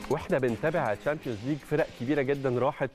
واحنا بنتابع تشامبيونز ليج فرق كبيره جدا راحت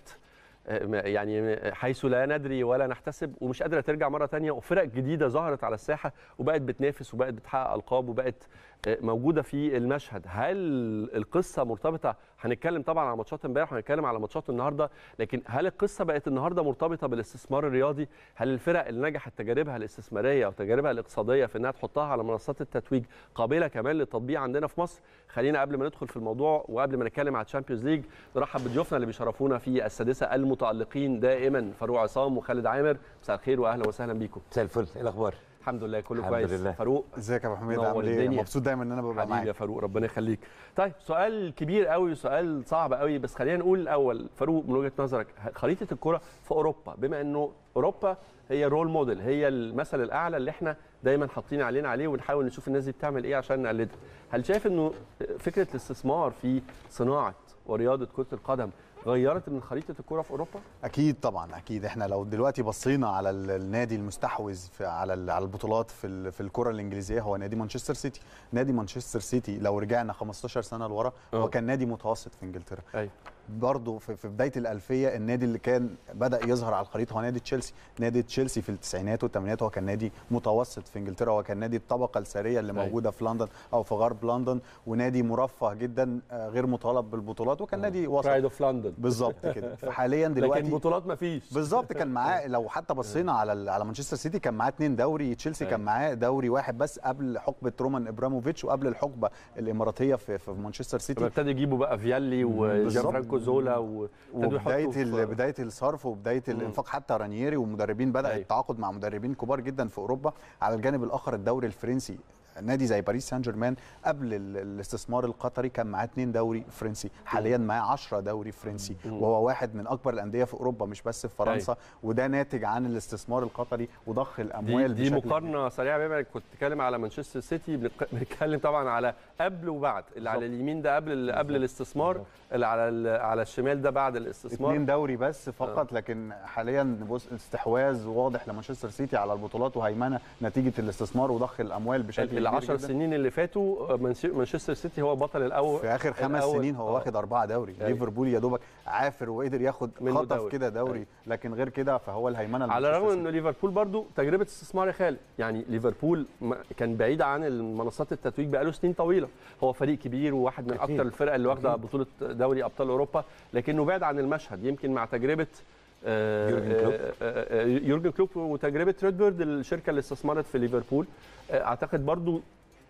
آه، يعني حيث لا ندري ولا نحتسب ومش قادره ترجع مره تانية وفرق جديده ظهرت على الساحه وبقت بتنافس وبقت بتحقق القاب وبقت آه، موجوده في المشهد هل القصه مرتبطه هنتكلم طبعا على ماتشات امبارح وهنتكلم على ماتشات النهارده لكن هل القصه بقت النهارده مرتبطه بالاستثمار الرياضي هل الفرق اللي نجحت تجاربها الاستثماريه وتجاربها الاقتصاديه في انها تحطها على منصات التتويج قابله كمان للتطبيق عندنا في مصر خلينا قبل ما ندخل في الموضوع وقبل ما نتكلم على الشامبيونز ليج نرحب بضيوفنا اللي بيشرفونا في السادسه المتالقين دائما فاروق عصام وخالد عامر مساء الخير واهلا وسهلا بيكم مساء الفل ايه الاخبار الحمد لله كله الحمد كويس لله. فاروق ازيك يا ابو حميد نور عامل ايه الدنيا. مبسوط دايما ان انا ببقى حبيبي يا معاك فاروق ربنا يخليك طيب سؤال كبير قوي وسؤال صعب قوي بس خلينا نقول الاول فاروق من وجهه نظرك خريطه الكره في اوروبا بما انه اوروبا هي رول موديل هي المثل الاعلى اللي احنا دايما حاطين علينا عليه ونحاول نشوف الناس دي بتعمل ايه عشان نقلدها هل شايف انه فكره الاستثمار في صناعه ورياضه كره القدم غيرت من خريطه الكره في اوروبا اكيد طبعا اكيد احنا لو دلوقتي بصينا على ال- النادي المستحوذ في على ال- على البطولات في ال- في الكره الانجليزيه هو نادي مانشستر سيتي نادي مانشستر سيتي لو رجعنا 15 سنه لورا آه. هو كان نادي متوسط في انجلترا ايوه برضه في في بدايه الالفيه النادي اللي كان بدا يظهر على الخريطه هو نادي تشيلسي نادي تشيلسي في التسعينات والثمانينات هو كان نادي متوسط في انجلترا هو كان نادي الطبقه الثريه اللي أيوة. موجوده في لندن او في غرب لندن ونادي مرفه جدا آه، غير مطالب بالبطولات وكان نادي وسط برايد اوف لندن بالظبط كده فحاليا دلوقتي لكن بطولات ما فيش بالظبط كان معاه لو حتى بصينا على ال- على مانشستر سيتي كان معاه اثنين دوري تشيلسي كان أيوة. معاه دوري واحد بس قبل حقبه رومان ابراموفيتش وقبل الحقبه الاماراتيه في, في مانشستر لما سيتي ابتدوا يجيبوا بقى فيالي وجانفرانكو زولا وابتدوا وبدايه يحطوا ال- في- بدايه الصرف وبدايه الانفاق حتى رانييري ومدربين بدا أيوة. التعاقد مع مدربين كبار جدا في اوروبا على الجانب الاخر الدوري الفرنسي نادي زي باريس سان جيرمان قبل ال- الاستثمار القطري كان معاه اثنين دوري فرنسي حاليا معاه 10 دوري فرنسي وهو واحد من اكبر الانديه في اوروبا مش بس في فرنسا وده ناتج عن الاستثمار القطري وضخ دي, الاموال دي بشكل مقارنه سريعه بما انك كنت بتتكلم على مانشستر سيتي بنق- بنتكلم طبعا على قبل وبعد اللي على اليمين ده قبل ال- قبل الاستثمار اللي على ال- على الشمال ده بعد الاستثمار اثنين دوري بس فقط لكن حاليا بص استحواذ واضح لمانشستر سيتي على البطولات وهيمنه نتيجه الاستثمار وضخ الاموال بشكل كبير العشر جدا. سنين اللي فاتوا منش- مانشستر سيتي هو بطل الاول في اخر خمس الأول. سنين هو آه. واخد اربعه دوري أيوة. ليفربول يا دوبك عافر وقدر ياخد منه خطف دوري. كده دوري أيوة. لكن غير كده فهو الهيمنه على الرغم لمانشستر انه ليفربول برضو تجربه استثمار يا خالد يعني ليفربول ما- كان بعيد عن المنصات التتويج بقاله سنين طويله هو فريق كبير وواحد من أكيد. اكثر الفرق اللي واخده بطوله دوري ابطال اوروبا لكنه بعد عن المشهد يمكن مع تجربه آه، يورجن كلوب. آه، آه، آه، يورجن كلوب وتجربه ريد بيرد الشركه اللي استثمرت في ليفربول آه، اعتقد برضو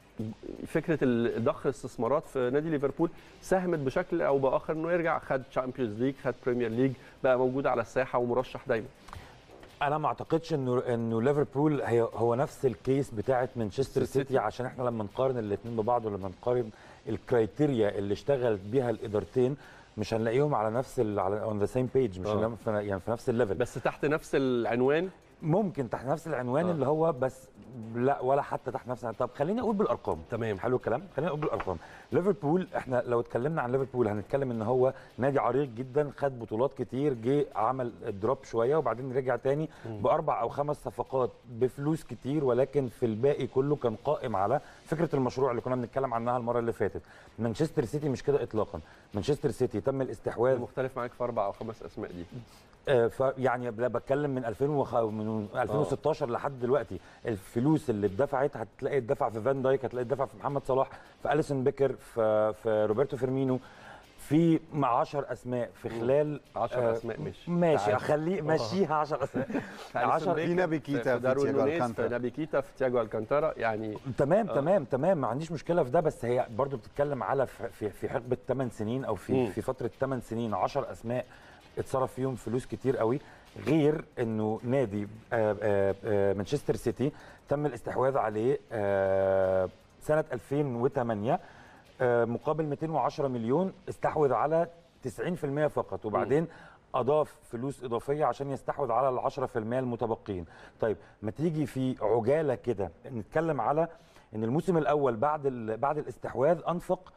فكره ال- ضخ الاستثمارات في نادي ليفربول ساهمت بشكل او باخر انه يرجع خد تشامبيونز ليج خد بريمير ليج بقى موجود على الساحه ومرشح دايما انا ما اعتقدش انه انه ليفربول هي هو نفس الكيس بتاعه مانشستر السيتي. سيتي عشان احنا لما نقارن الاثنين ببعض ولما نقارن الكرايتيريا اللي اشتغلت بيها الادارتين مش هنلاقيهم على نفس ال على اون ذا سيم بيج مش آه. هنلاقيهم في يعني في نفس الليفل بس تحت نفس العنوان ممكن تحت نفس العنوان آه. اللي هو بس لا ولا حتى تحت نفس طب خليني اقول بالارقام تمام. حلو الكلام خلينا نقول بالارقام ليفربول احنا لو اتكلمنا عن ليفربول هنتكلم ان هو نادي عريق جدا خد بطولات كتير جه عمل دروب شويه وبعدين رجع تاني باربع او خمس صفقات بفلوس كتير ولكن في الباقي كله كان قائم على فكره المشروع اللي كنا بنتكلم عنها المره اللي فاتت مانشستر سيتي مش كده اطلاقا مانشستر سيتي تم الاستحواذ مختلف معاك في اربع او خمس اسماء دي آه، ف يعني لا بتكلم من 2000 وخ... من 2016 لحد دلوقتي الفلوس اللي اتدفعت هتلاقي اتدفع في فان دايك هتلاقي اتدفع في محمد صلاح في اليسون بيكر في في روبرتو فيرمينو في مع 10 اسماء في خلال 10 آه، اسماء ماشي ماشي تعال. اخليه مشيها 10 اسماء 10 في نبي كيتا، في داروين تياجو نونيز في الكانتارا. نبي كيتا في تياجو الكانتارا يعني تمام آه. تمام تمام ما عنديش مشكله في ده بس هي برضو بتتكلم على في في, في حقبه 8 سنين او مم. في في فتره 8 سنين 10 اسماء اتصرف فيهم فلوس كتير قوي غير انه نادي آه، آه، آه، مانشستر سيتي تم الاستحواذ عليه آه، سنه 2008 آه، مقابل 210 مليون استحوذ على 90% فقط وبعدين اضاف فلوس اضافيه عشان يستحوذ على ال 10% المتبقين طيب ما تيجي في عجاله كده نتكلم على ان الموسم الاول بعد ال- بعد الاستحواذ انفق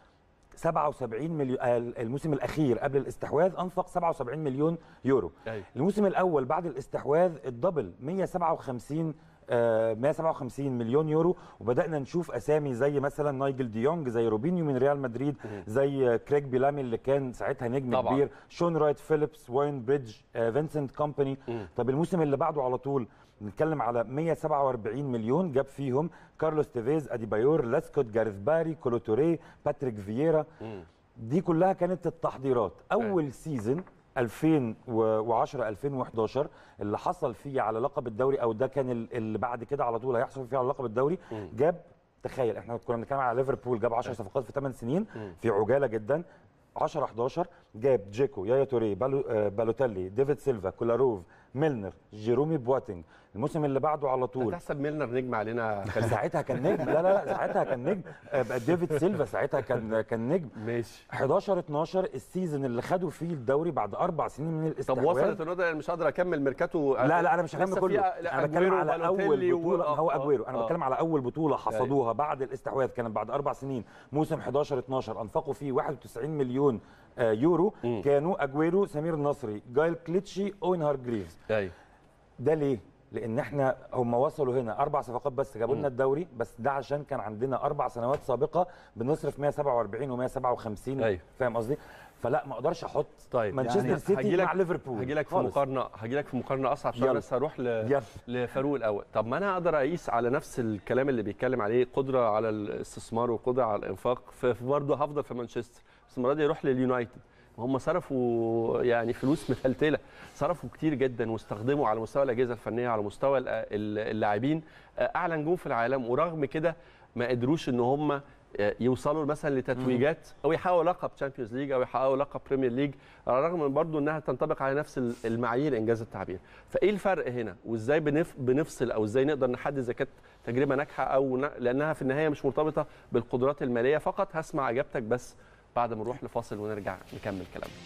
77 مليون آه، الموسم الاخير قبل الاستحواذ انفق 77 مليون يورو أيوة. الموسم الاول بعد الاستحواذ الدبل 157 آه، 157 مليون يورو وبدانا نشوف اسامي زي مثلا نايجل ديونج زي روبينيو من ريال مدريد زي آه، كريج بيلامي اللي كان ساعتها نجم طبعاً. كبير شون رايت فيليبس واين بريدج آه، فينسنت كومباني طب الموسم اللي بعده على طول نتكلم على 147 مليون جاب فيهم كارلوس تيفيز اديبايور لاسكوت جاريث باري كولوتوري باتريك فييرا دي كلها كانت التحضيرات اول سيزون 2010 2011 اللي حصل فيه على لقب الدوري او ده كان ال- اللي بعد كده على طول هيحصل فيه على لقب الدوري جاب تخيل احنا كنا بنتكلم على ليفربول جاب 10 صفقات في 8 سنين في عجاله جدا 10 11 جاب جيكو يايا توري بالو آه، بالوتيلي ديفيد سيلفا كولاروف ميلنر جيرومي بواتينج الموسم اللي بعده على طول تحسب ميلنر نجم علينا خليل. ساعتها كان نجم لا لا لا ساعتها كان نجم آه، بقى ديفيد سيلفا ساعتها كان كان نجم ماشي 11 12 السيزون اللي خدوا فيه الدوري بعد اربع سنين من طب الاستحواذ وصلت النقطه أنا مش قادر اكمل ميركاتو لا لا انا مش هكمل لسه كله فيها- لا، انا بتكلم أجويرو على وبالوتيلي اول بطوله و- هو آه، اجويرو انا آه. بتكلم على اول بطوله حصدوها بعد الاستحواذ كانت بعد اربع سنين موسم 11 12 انفقوا فيه 91 مليون آه، يورو كانوا اجويرو سمير النصري جايل كليتشي اوين هارجريفز ايوه ده ليه؟ لان احنا هم وصلوا هنا اربع صفقات بس جابوا لنا الدوري بس ده عشان كان عندنا اربع سنوات سابقه بنصرف 147 و157 أيوة. فاهم قصدي؟ فلا ما اقدرش احط طيب مانشستر يعني سيتي هجيلك- مع ليفربول هجيلك في خالص. مقارنه هجيلك في مقارنه اصعب شويه يلا. بس هروح ل... يلا. لفاروق الاول طب ما انا اقدر اقيس على نفس الكلام اللي بيتكلم عليه قدره على الاستثمار وقدره على الانفاق في في برضه هفضل في مانشستر بس المره دي يروح لليونايتد هم صرفوا يعني فلوس متلتله صرفوا كتير جدا واستخدموا على مستوى الاجهزه الفنيه على مستوى ال- ال- اللاعبين اعلى نجوم في العالم ورغم كده ما قدروش ان هم يوصلوا مثلا لتتويجات او يحققوا لقب تشامبيونز ليج او يحققوا لقب بريمير ليج على الرغم من برضه انها تنطبق على نفس ال- المعايير انجاز التعبير فايه الفرق هنا وازاي بنف بنفصل او ازاي نقدر نحدد اذا كانت تجربه ناجحه او ن... لانها في النهايه مش مرتبطه بالقدرات الماليه فقط هسمع اجابتك بس بعد ما نروح لفاصل ونرجع نكمل كلامنا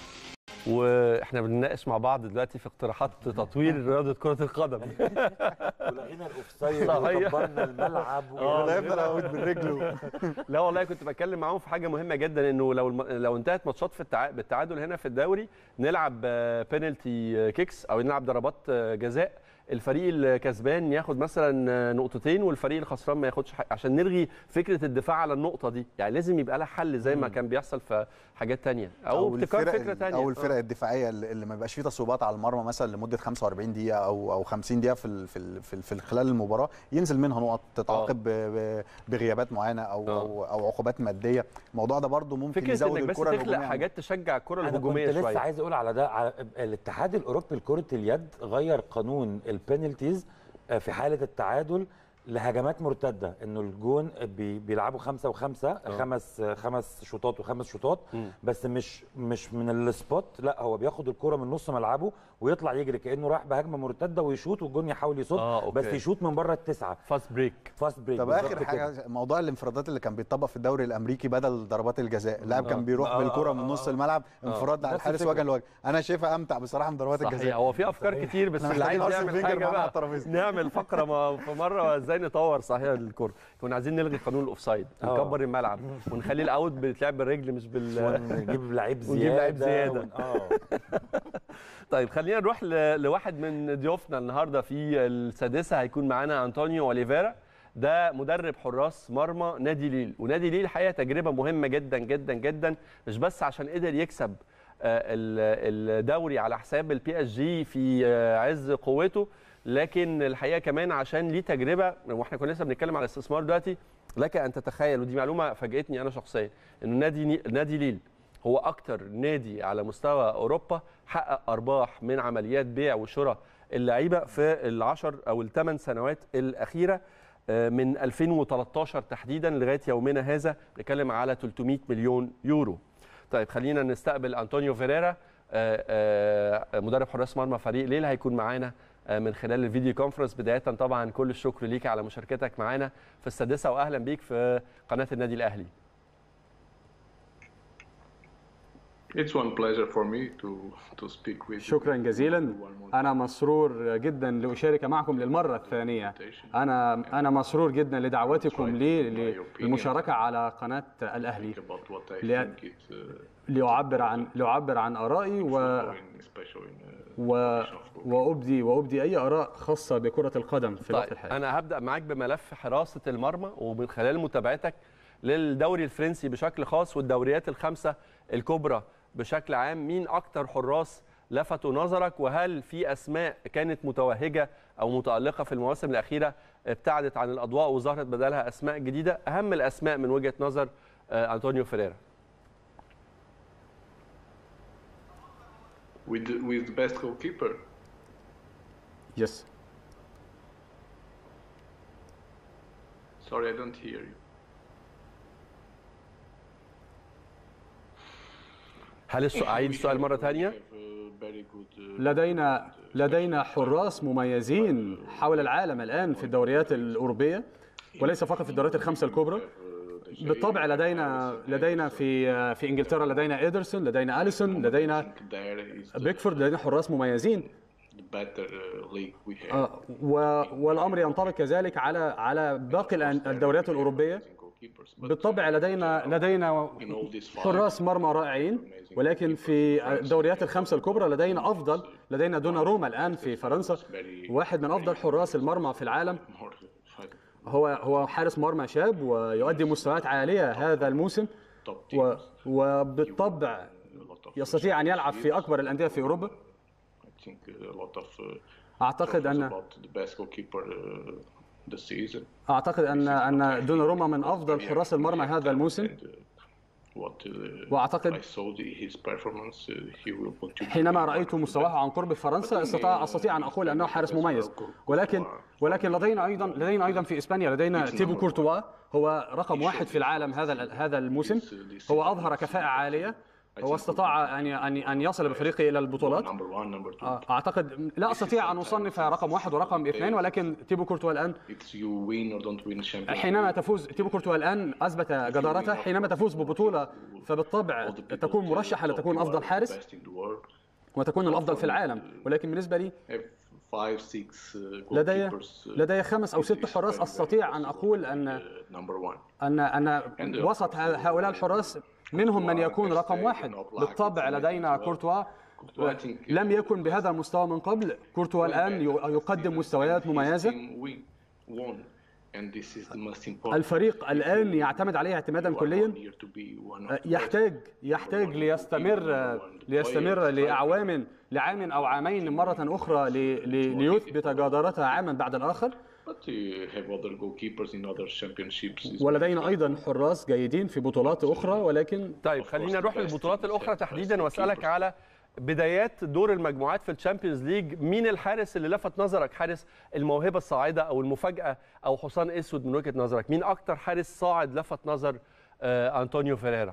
واحنا بنناقش مع بعض دلوقتي في اقتراحات تطوير رياضه كره القدم ولقينا الاوفسايد صحيح. وكبرنا الملعب آه. ولا يفضل يعود من رجله لا والله كنت بتكلم معاهم في حاجه مهمه جدا انه لو الم... لو انتهت ماتشات في التع... بالتعادل هنا في الدوري نلعب بينالتي كيكس او نلعب ضربات آه، جزاء الفريق الكسبان ياخد مثلا آه، نقطتين والفريق الخسران ما ياخدش حاجة عشان نلغي فكره الدفاع على النقطه دي يعني لازم يبقى لها حل زي ما كان بيحصل في حاجات تانية او, ابتكار الفرق فكره ال- تانية او آه. الفرق الدفاعيه اللي اللي ما بيبقاش فيه تصويبات على المرمى مثلا لمده 45 دقيقه او او 50 دقيقه في ال- في ال- في, ال- في خلال المباراه ينزل منها نقط تتعاقب ب- ب- بغيابات معينه او آه. او او عقوبات ماديه الموضوع ده برضو ممكن فكره يزود انك بس الكره تخلق الهجوميه حاجات تشجع الكره انا كنت الهجوميه لسه شويه عايز اقول على ده على الاتحاد الاوروبي لكره اليد غير قانون البينالتيز في حاله التعادل لهجمات مرتده انه الجون بي بيلعبوا خمسه وخمسه خمس خمس شوطات وخمس شوطات مم. بس مش مش من السبوت لا هو بياخد الكره من نص ملعبه ويطلع يجري كانه رايح بهجمه مرتده ويشوط والجون يحاول يصد آه، أوكي. بس يشوط من بره التسعه فاست بريك فاست بريك طب بالظبط اخر كده. حاجه موضوع الانفرادات اللي كان بيتطبق في الدوري الامريكي بدل ضربات الجزاء اللاعب آه. كان بيروح آه، بالكره آه، من آه، نص آه. الملعب انفراد على نفس الحارس الفكرة. وجها لوجه انا شايفها امتع بصراحه من ضربات صحيح الجزاء هو في افكار كتير بس إحنا اللي عايز محتاجين أرسن يعمل فينجر حاجه معانا على بقى الترابيزة. نعمل فقره ما في مره ازاي نطور صحيح الكوره كنا عايزين نلغي قانون الاوفسايد آه. نكبر الملعب ونخلي الاوت بيتلعب بالرجل مش بال ونجيب لعيب زياده ونجيب لعيب زيادة. ون- اه طيب خلينا نروح ل... لواحد من ضيوفنا النهارده في السادسه هيكون معانا انطونيو اوليفيرا ده مدرب حراس مرمى نادي ليل ونادي ليل الحقيقه تجربه مهمه جدا جدا جدا مش بس عشان قدر يكسب آه، ال- الدوري على حساب البي اس جي في آه، عز قوته لكن الحقيقه كمان عشان ليه تجربه واحنا كنا لسه بنتكلم على الاستثمار دلوقتي لك ان تتخيل ودي معلومه فاجئتني انا شخصيا انه نادي ني- نادي ليل هو اكتر نادي على مستوى اوروبا حقق ارباح من عمليات بيع وشراء اللعيبه في العشر او الثمان سنوات الاخيره آه، من 2013 تحديدا لغايه يومنا هذا بنتكلم على 300 مليون يورو طيب خلينا نستقبل انطونيو فيريرا آه، آه، مدرب حراس مرمى فريق ليل هيكون معانا آه، من خلال الفيديو كونفرنس بدايه طبعا كل الشكر ليك على مشاركتك معانا في السادسه واهلا بيك في قناه النادي الاهلي It's one pleasure for me to to speak with you. شكرا جزيلا انا مسرور جدا لاشارك معكم للمره الثانيه انا انا مسرور جدا لدعوتكم لي للمشاركه على قناه الاهلي About what I لا- think it uh, لأعبر عن لأعبر عن آرائي و going especially in uh, و... وابدي وابدي اي اراء خاصه بكره القدم في الوقت طيب الحالي انا هبدا معاك بملف حراسه المرمى ومن خلال متابعتك للدوري الفرنسي بشكل خاص والدوريات الخمسه الكبرى بشكل عام مين اكتر حراس لفتوا نظرك وهل في اسماء كانت متوهجه او متالقه في المواسم الاخيره ابتعدت عن الاضواء وظهرت بدلها اسماء جديده اهم الاسماء من وجهه نظر آه، انطونيو فيريرا With the, with the best goalkeeper. يس Sorry, I don't hear you. هل السؤال اعيد السؤال مره ثانيه We have a very good, uh, لدينا لدينا حراس مميزين حول العالم الان في الدوريات الاوروبيه وليس فقط في الدوريات الخمسه الكبرى بالطبع لدينا لدينا في في انجلترا لدينا ايدرسون لدينا اليسون لدينا there is the, بيكفورد لدينا حراس مميزين the better uh, league we have. آه، و- والامر ينطبق كذلك على على باقي الأن- الدوريات الاوروبيه goalkeepers. But بالطبع لدينا لدينا in all these five, حراس مرمى رائعين ولكن في الدوريات الخمسه الكبرى لدينا افضل لدينا دوناروما الان في فرنسا واحد من افضل حراس المرمى في العالم more five هو هو حارس مرمى شاب ويؤدي مستويات عاليه هذا الموسم top teams. و وبالطبع a lot of يستطيع ان يلعب في اكبر الانديه في اوروبا I think a lot of uh, اعتقد talk is ان about the best goalkeeper uh, this season. اعتقد ان ان دوناروما من افضل حراس المرمى هذا الموسم And, uh, what uh, وأعتقد- I saw the, his performance, uh, he will contribute. حينما رايت مستواه عن قرب في فرنسا استطاع استطيع ان اقول انه حارس مميز ولكن ولكن لدينا ايضا لدينا ايضا في اسبانيا لدينا تيبو كورتوا هو رقم واحد في العالم هذا هذا الموسم هو اظهر كفاءه عاليه هو استطاع ان ان ان يصل بفريقه الى البطولات Number one, number two. اعتقد لا استطيع ان اصنف رقم واحد ورقم اثنين ولكن تيبو كورتوا الان It's you win or don't win champions. حينما تفوز تيبو كورتوا الان اثبت جدارته حينما تفوز ببطوله فبالطبع تكون مرشحه لتكون افضل حارس Best in the world. وتكون الافضل في العالم ولكن بالنسبه لي Have five, six uh, لدي goalkeepers. uh, لدي خمس او ست is حراس very, very استطيع ان اقول ان uh, number one. ان ان وسط ه- هؤلاء الحراس منهم من يكون رقم واحد بالطبع لدينا كورتوا لم يكن بهذا المستوى من قبل كورتوا الان ي- يقدم مستويات مميزه Team win, won. And this is the most important. الفريق الان يعتمد عليه اعتمادا كليا Here to be one of the يحتاج يحتاج ليستمر ليستمر لاعوام لعام او عامين مره اخرى ل- ل- ليثبت جدارته عاما بعد الاخر But you have other goalkeepers in other championships. It's ولدينا ايضا حراس جيدين في بطولات اخرى ولكن طيب خلينا نروح للبطولات الاخرى تحديدا واسالك على بدايات دور المجموعات في الشامبيونز ليج مين الحارس اللي لفت نظرك حارس الموهبه الصاعده او المفاجاه او حصان اسود من وجهه نظرك مين اكتر حارس صاعد لفت نظر آه انطونيو فيريرا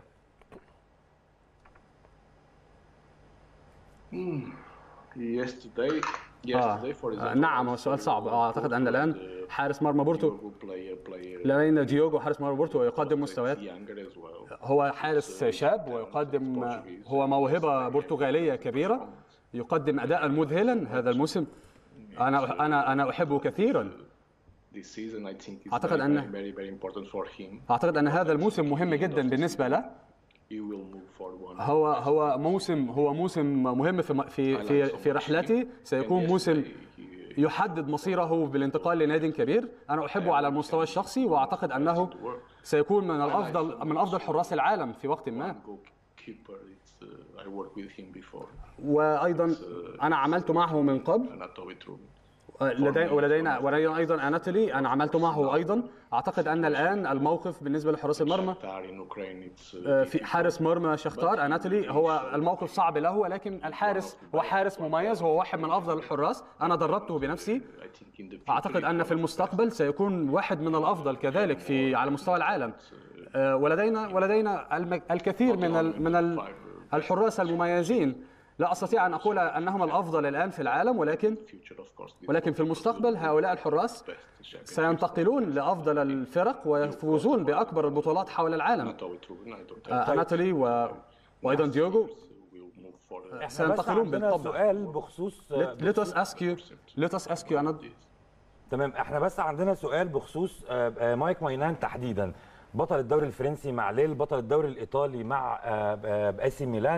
yesterday. آه. Yesterday, for آه، example. نعم هو سؤال صعب آه، اعتقد ان الان حارس مرمى بورتو Good player, player. لدينا ديوجو حارس مرمى بورتو ويقدم مستويات Younger as well. هو حارس شاب ويقدم هو موهبه برتغاليه كبيره يقدم اداء مذهلا هذا الموسم انا انا انا احبه كثيرا This season, I think, is أعتقد very, أنه- very, very, very important for him. اعتقد ان هذا الموسم مهم جدا بالنسبه له He will move forward. هو هو موسم هو موسم مهم في في في, في رحلته سيكون موسم يحدد مصيره بالانتقال لنادي كبير انا احبه على المستوى الشخصي واعتقد انه سيكون من الافضل من افضل حراس العالم في وقت ما Goalkeeper, it's, uh, I worked with him before. وايضا انا عملت معه من قبل Anatoly Trubin. لدي ولدينا ولدينا ايضا اناتولي انا عملت معه ايضا اعتقد ان الان الموقف بالنسبه لحراس المرمى Shakhtar in Ukraine, it's uh, آه، في حارس مرمى شختار اناتولي هو الموقف صعب له ولكن الحارس هو حارس مميز هو واحد من افضل الحراس انا دربته بنفسي I think in the future اعتقد ان في المستقبل سيكون واحد من الافضل كذلك في على مستوى العالم آه، ولدينا ولدينا الم- الكثير من ال من ال الحراس المميزين لا استطيع ان اقول انهم الافضل الان في العالم ولكن future, of course, this ولكن في المستقبل هؤلاء الحراس best champion. سينتقلون لافضل الفرق ويفوزون باكبر البطولات حول العالم Anatoly Trubin, I don't have آه، اناتولي و... وايضا ديوجو will move for uh, سينتقلون بس عندنا بالطبع سؤال بخصوص let us ask you let us ask you أنا تمام احنا بس عندنا سؤال بخصوص آه، آه، مايك ماينان تحديدا بطل الدوري الفرنسي مع ليل بطل الدوري الايطالي مع آه، آه، اي سي ميلان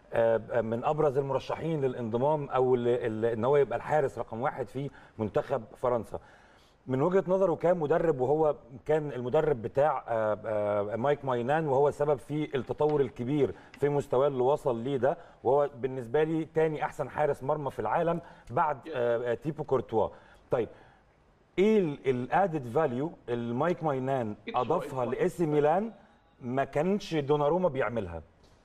آه، من ابرز المرشحين للانضمام او ل- ل- ان هو يبقى الحارس رقم واحد في منتخب فرنسا من وجهه نظره كمدرب وهو كان المدرب بتاع آه، آه، مايك ماينان وهو سبب في التطور الكبير في مستواه اللي وصل ليه ده وهو بالنسبه لي تاني احسن حارس مرمى في العالم بعد آه، آه، تيبو كورتوا طيب ايه الادد فاليو اللي مايك ماينان اضافها لاي سي ميلان ما كانش دوناروما بيعملها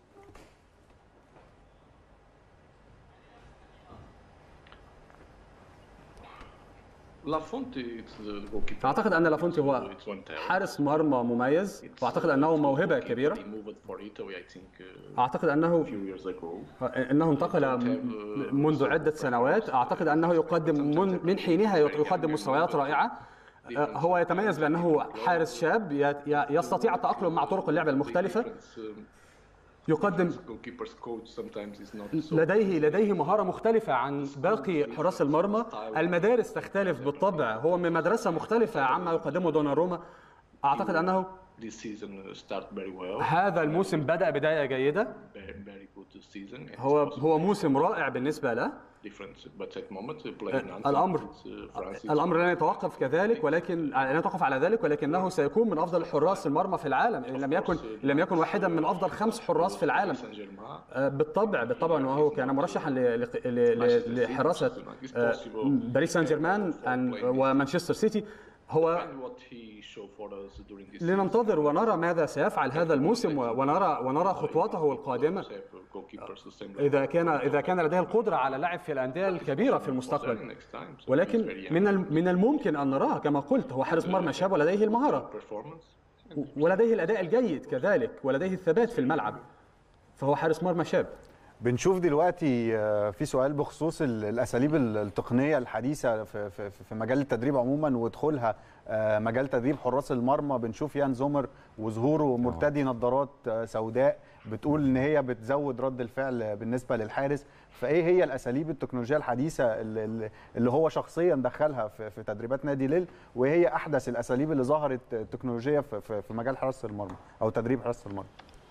Lafonte, it's the goalkeeper. اعتقد ان لافونتي هو It's one talent. حارس مرمى مميز واعتقد انه موهبه كبيره He moved for Italy, I think, uh, اعتقد انه a few years ago. انه انتقل م- منذ عده سنوات اعتقد انه يقدم من من حينها يقدم مستويات رائعه هو يتميز بانه حارس شاب ي- ي- يستطيع التاقلم مع طرق اللعب المختلفه Difference, um, يقدم goalkeeper's coach sometimes is not so لديه لديه مهاره مختلفه عن باقي حراس المرمى المدارس تختلف بالطبع هو من مدرسه مختلفه عما يقدمه دوناروما اعتقد انه this season start very well. هذا الموسم بدا بدايه جيده Very, very good season. It's هو also هو موسم رائع بالنسبه له different, but at moment uh, playing Nantes, الامر it's, uh, France is الامر لن يتوقف كذلك ولكن لن يتوقف على ذلك ولكنه سيكون من افضل حراس المرمى في العالم ان لم يكن إن لم يكن واحدا من افضل خمس حراس في العالم Saint-Germain. آه، بالطبع بالطبع وهو كان مرشحا ل- ل- ل- لحراسه آه، باريس سان جيرمان أن- ومانشستر سيتي هو And what he showed for us during this لننتظر ونرى ماذا سيفعل هذا الموسم و- ونرى ونرى خطواته القادمه season, have goalkeepers the same level اذا كان اذا كان لديه القدره على اللعب في الانديه الكبيره في المستقبل next time. So ولكن it's very young من الم- من الممكن ان نراه كما قلت هو حارس مرمى شاب ولديه المهاره performance. ولديه الاداء الجيد كذلك ولديه الثبات في الملعب فهو حارس مرمى شاب بنشوف دلوقتي آه، في سؤال بخصوص ال- الاساليب ال- التقنيه الحديثه في في في مجال التدريب عموما ودخولها آه، مجال تدريب حراس المرمى بنشوف يان زومر وظهوره مرتدي نظارات آه، سوداء بتقول ان هي بتزود رد الفعل بالنسبه للحارس فايه هي الاساليب التكنولوجيه الحديثه اللي- اللي اللي هو شخصيا دخلها في في تدريبات نادي ليل وايه هي احدث الاساليب اللي ظهرت تكنولوجيه في في في مجال حراسه المرمى او تدريب حراسه المرمى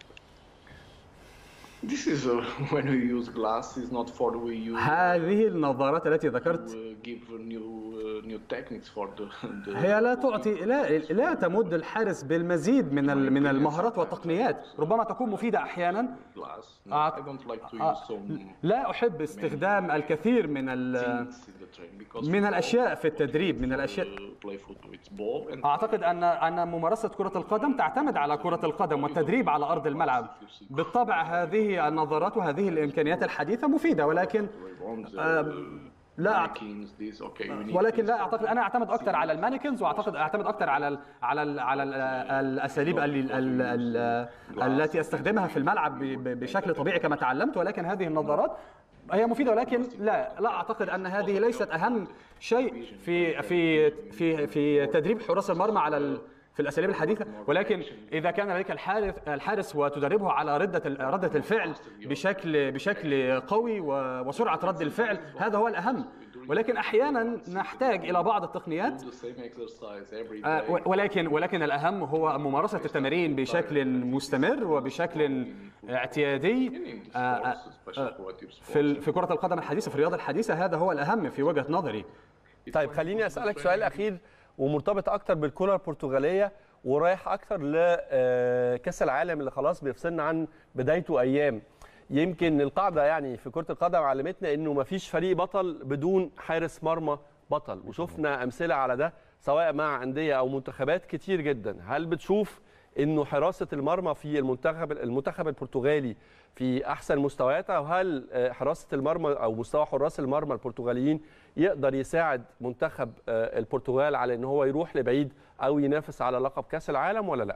This is uh, when we use glasses, not for we use هذه النظارات التي ذكرت uh, give new uh, new techniques for the, the هي لا تعطي لا لا تمد الحارس بالمزيد من ال- من المهارات والتقنيات ربما تكون مفيده احيانا glass. No, Uh, I don't like to آه، use some لا احب استخدام الكثير من ال- things in the train because من football, الاشياء في التدريب من الاشياء uh, play football it's ball and اعتقد ان ان ممارسه كره القدم تعتمد على كره القدم والتدريب على ارض الملعب بالطبع هذه النظارات وهذه الامكانيات الحديثه مفيده ولكن arms, uh, لا أعت- mannequins, this okay we need ولكن this. لا اعتقد انا اعتمد اكثر على المانيكنز واعتقد اعتمد اكثر على ال على ال على ال الاساليب ال ال ال التي استخدمها في الملعب ب- ب- بشكل طبيعي كما تعلمت ولكن هذه النظارات هي مفيده ولكن لا لا اعتقد ان هذه ليست اهم شيء في في في في تدريب حراس المرمى على ال في الاساليب الحديثه ولكن اذا كان لديك الحارس الحارس وتدربه على رده ال- رده الفعل بشكل بشكل قوي و- وسرعه رد الفعل هذا هو الاهم ولكن احيانا نحتاج الى بعض التقنيات the same exercise every آه، day. و- ولكن ولكن الاهم هو ممارسه التمارين بشكل مستمر وبشكل اعتيادي In آه، آه، sports, special cooperative sports. في ال- في كره القدم الحديثة في الرياضه الحديثه هذا هو الاهم في وجهه نظري طيب خليني اسالك سؤال اخير ومرتبط اكتر بالكره البرتغاليه ورايح اكتر لكاس العالم اللي خلاص بيفصلنا عن بدايته ايام يمكن القاعده يعني في كره القدم علمتنا انه ما فيش فريق بطل بدون حارس مرمى بطل وشفنا امثله على ده سواء مع انديه او منتخبات كتير جدا هل بتشوف انه حراسه المرمى في المنتخب المنتخب البرتغالي في احسن مستوياتها وهل آه، حراسه المرمى او مستوى حراس المرمى البرتغاليين يقدر يساعد منتخب آه، البرتغال على ان هو يروح لبعيد او ينافس على لقب كاس العالم ولا لا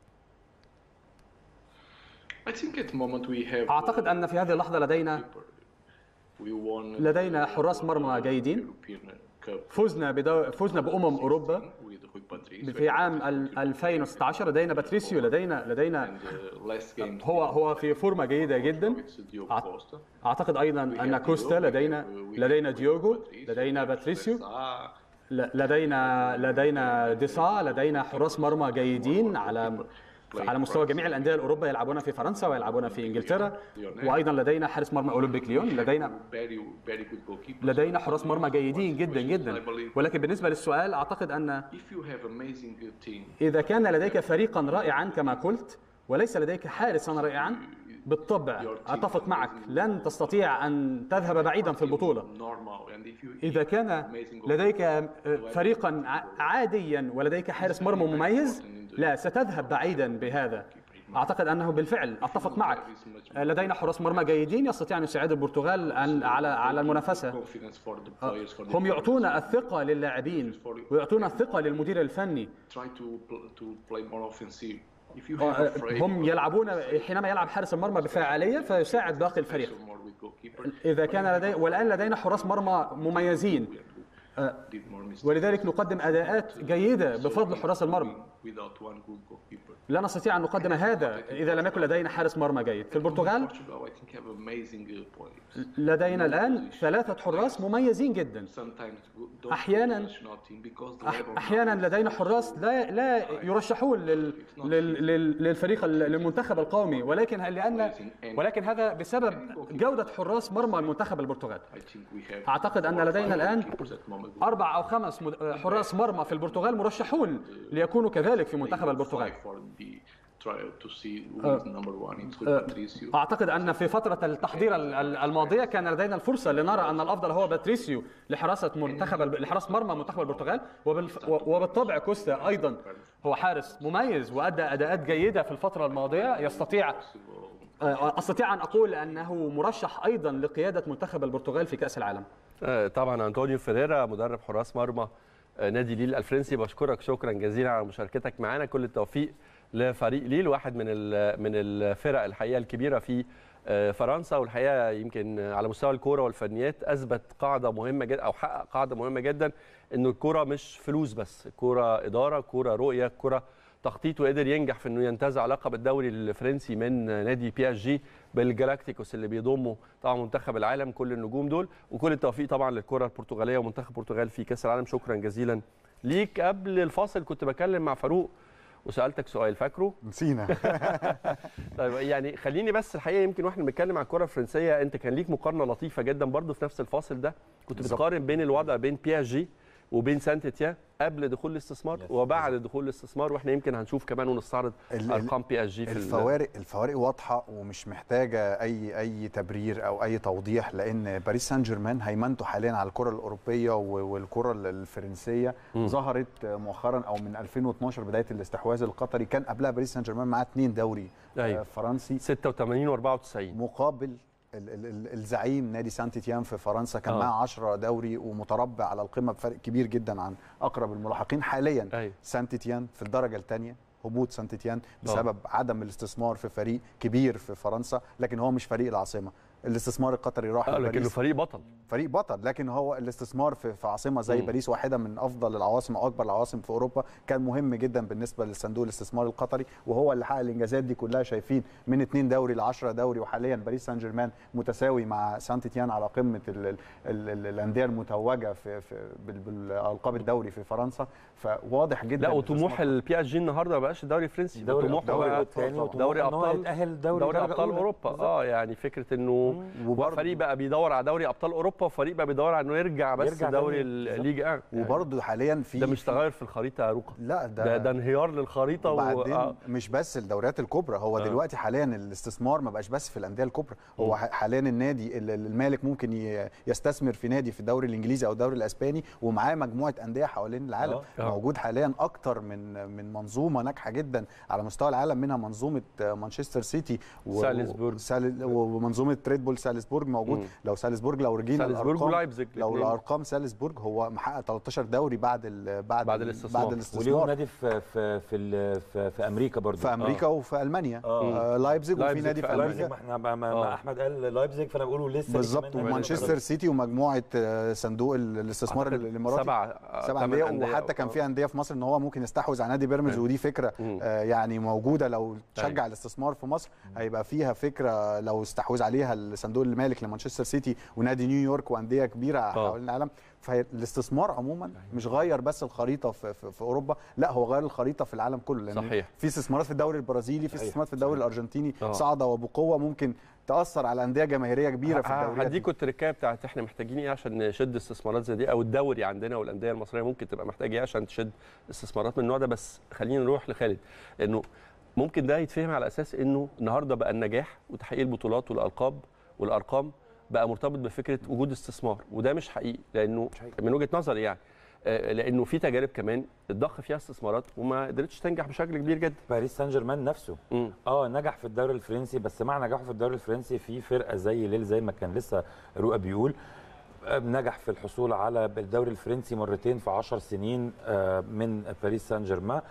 I think at the moment we have اعتقد ان في هذه اللحظه لدينا we won لدينا حراس مرمى جيدين European Cup فزنا بدو... فزنا بامم اوروبا with Rui Patrice في عام ال- 2016 لدينا باتريسيو لدينا لدينا and uh, last game هو هو في فورمه جيده جدا it's Diogo أعت- Costa اعتقد ايضا ان كوستا لدينا لدينا ديوغو لدينا باتريسيو Ah, ل- لدينا لدينا ديسا لدينا حراس مرمى جيدين على على مستوى جميع الانديه الاوروبيه يلعبون في فرنسا ويلعبون في انجلترا وايضا لدينا حارس مرمى اولمبيك ليون لدينا very very good goalkeepers. لدينا حراس مرمى جيدين جدا جدا ولكن بالنسبه للسؤال اعتقد ان If you have amazing uh, team, اذا كان لديك فريقا رائعا كما قلت وليس لديك حارسا رائعا بالطبع اتفق معك لن تستطيع ان تذهب بعيدا في البطوله normal, and if you إذا كان لديك فريقا ع- عاديا ولديك حارس مرمى مميز لا ستذهب بعيدا بهذا أعتقد أنه بالفعل أتفق معك لدينا حراس مرمى جيدين يستطيع أن يساعد البرتغال أن على على المنافسة confidence for the players, for the هم يعطون الثقة للاعبين ويعطون الثقة للمدير الفني try to pl- to play more offensive. If you have a frame, هم يلعبون حينما يلعب حارس المرمى بفاعلية فيساعد باقي الفريق more with goalkeeper, إذا كان لدي والآن لدينا حراس مرمى مميزين did more mistakes ولذلك نقدم أداءات جيدة بفضل حراس المرمى without one good goalkeeper. لا نستطيع أن نقدم هذا إذا لم يكن لدينا حارس مرمى جيد في البرتغال Portugal, I think, have amazing uh, players. لدينا الآن ثلاثة حراس مميزين جدا Sometimes go- don't أحياناً- go to national team because the أح- level أحيانا لدينا حراس لا لا يرشحون لل لل لل للفريق ال- للمنتخب القومي ولكن لأن ولكن هذا بسبب جودة حراس مرمى المنتخب البرتغال I think we have أعتقد أن لدينا الآن keepers at moment. أربع أو خمس مد- حراس مرمى في البرتغال مرشحون ليكونوا كذلك في منتخب البرتغال for the trial to see who is number one. It's with Patricio. أعتقد أن في فترة التحضير ال- ال- الماضية كان لدينا الفرصة لنرى أن الأفضل هو باتريسيو لحراسة منتخب الب- لحراسة مرمى منتخب البرتغال وبالف- و- وبالطبع كوستا أيضا هو حارس مميز وأدى أداءات جيدة في الفترة الماضية يستطيع آه، أستطيع أن أقول أنه مرشح أيضا لقيادة منتخب البرتغال في كأس العالم آه، طبعا انطونيو فيريرا مدرب حراس مرمى آه، نادي ليل الفرنسي بشكرك شكرا جزيلا على مشاركتك معنا كل التوفيق لفريق ليل واحد من ال- من الفرق الحقيقه الكبيره في آه، فرنسا والحقيقه يمكن على مستوى الكوره والفنيات اثبت قاعده مهمه جدا او حقق قاعده مهمه جدا انه الكوره مش فلوس بس الكوره اداره كوره رؤيه كوره تخطيط وقدر ينجح في انه ينتزع لقب الدوري الفرنسي من نادي بي اس جي بالجلاكتيكوس اللي بيضمه طبعا منتخب العالم كل النجوم دول وكل التوفيق طبعا للكره البرتغاليه ومنتخب البرتغال في كاس العالم شكرا جزيلا ليك قبل الفاصل كنت بكلم مع فاروق وسالتك سؤال فاكره نسينا طيب يعني خليني بس الحقيقه يمكن واحنا بنتكلم عن الكره الفرنسيه انت كان ليك مقارنه لطيفه جدا برضو في نفس الفاصل ده كنت بالظبط. بتقارن بين الوضع بين بي اس جي وبين سانت اتيان قبل دخول الاستثمار Yes. وبعد دخول الاستثمار واحنا يمكن هنشوف كمان ونستعرض ال- ال- ارقام بي اس جي في ال- الفوارق الفوارق واضحه ومش محتاجه اي اي تبرير او اي توضيح لان باريس سان جيرمان هيمنته حاليا على الكره الاوروبيه و- والكره الفرنسيه ظهرت مؤخرا او من 2012 بدايه الاستحواذ القطري كان قبلها باريس سان جيرمان معاه اثنين دوري أيوة. آه، فرنسي 86 و94 مقابل ال- ال- ال- الزعيم نادي سانت تيان في فرنسا كان آه. معاه 10 دوري ومتربع على القمه بفرق كبير جدا عن اقرب الملاحقين حاليا أيوة. سانت تيان في الدرجه الثانيه هبوط سانت تيان بسبب عدم الاستثمار في فريق كبير في فرنسا لكن هو مش فريق العاصمه الاستثمار القطري راح اه لكنه لباريس فريق بطل فريق بطل لكن هو الاستثمار في, في عاصمه زي مم. باريس واحده من افضل العواصم او اكبر العواصم في اوروبا كان مهم جدا بالنسبه للصندوق الاستثمار القطري وهو اللي حقق الانجازات دي كلها شايفين من 2 دوري ل 10 دوري وحاليا باريس سان جيرمان متساوي مع سانت تيان على قمه ال ال ال ال الانديه المتوجه في, في بال- بالالقاب الدوري في فرنسا فواضح جدا لا وطموح الاستثمار البي اس جي النهارده ما بقاش الدوري الفرنسي دوري طموحه دوري بقى الثاني دوري إن هو ابطال يتأهل دوري دوري درجة ابطال أولى. اوروبا بالظبط. اه يعني فكره انه وبرضه- فريق بقى بيدور على دوري ابطال اوروبا وفريق بقى بيدور على انه يرجع بس يرجع دوري تاني. بالظبط. الليجا آه. يعني وبرضه حاليا في ده مش تغير في الخريطه يا روكا لا ده ده ده انهيار للخريطه و... وبعدين آه. مش بس الدوريات الكبرى هو آه. دلوقتي حاليا الاستثمار ما بقاش بس في الانديه الكبرى هو ح- حاليا النادي ال- المالك ممكن ي- يستثمر في نادي في الدوري الانجليزي او الدوري الاسباني ومعاه مجموعه انديه حوالين العالم آه. موجود حاليا اكتر من من منظومه ناجحه جدا على مستوى العالم منها منظومه مانشستر سيتي و- سالزبورج. سال- ومنظومه ريد بول سالزبورج موجود مم. لو سالزبورج لو رجينا سالزبورج الأرقام- ولايبزيج لو الاتنين. الارقام سالزبورج هو محقق 13 دوري بعد ال بعد بعد ال- الاستثمار. بعد وليهم الاستثمار نادي في في في ال- في, في امريكا برضو في امريكا وفي المانيا آه. آه. لايبزيج وفي لايبزيج نادي في في ألمانيا. لايبزيج امريكا ما احنا ما, ما آه. احمد قال لايبزيج فانا بقوله لسه بالظبط كمان ومانشستر سيتي ومجموعه آه، صندوق ال- الاستثمار أعتقد الاماراتي سبع سبع ثمان انديه وحتى كان في انديه في مصر ان هو ممكن يستحوذ على نادي بيراميدز ودي فكره مم. آه، يعني موجوده لو أيوة. تشجع الاستثمار في مصر هيبقى فيها فكره لو استحوذ عليها ال- الصندوق المالك لمانشستر سيتي ونادي نيويورك وانديه كبيره حوالين العالم فالاستثمار عموما مش غير بس الخريطه في, في, في اوروبا لا هو غير الخريطه في العالم كله لان صحيح. في استثمارات في الدوري البرازيلي في صحيح. استثمارات في الدوري الارجنتيني آه. صاعده وبقوه ممكن تاثر على انديه جماهيريه كبيره في الدوريات دي. هديكوا التركايه بتاعت احنا محتاجين ايه عشان نشد استثمارات زي دي او الدوري عندنا والانديه المصريه ممكن تبقى محتاجه ايه عشان تشد استثمارات من النوع ده بس خلينا نروح لخالد لانه ممكن ده يتفهم على اساس انه النهارده بقى النجاح وتحقيق البطولات والالقاب والارقام بقى مرتبط بفكره وجود استثمار وده مش حقيقي لانه من وجهه نظري يعني آه، لانه في تجارب كمان اتضخ فيها استثمارات وما قدرتش تنجح بشكل كبير جدا باريس سان جيرمان نفسه مم. اه نجح في الدوري الفرنسي بس مع نجاحه في الدوري الفرنسي في فرقه زي ليل زي ما كان لسه رؤى بيقول آه، نجح في الحصول على الدوري الفرنسي مرتين في 10 سنين آه، من باريس سان جيرمان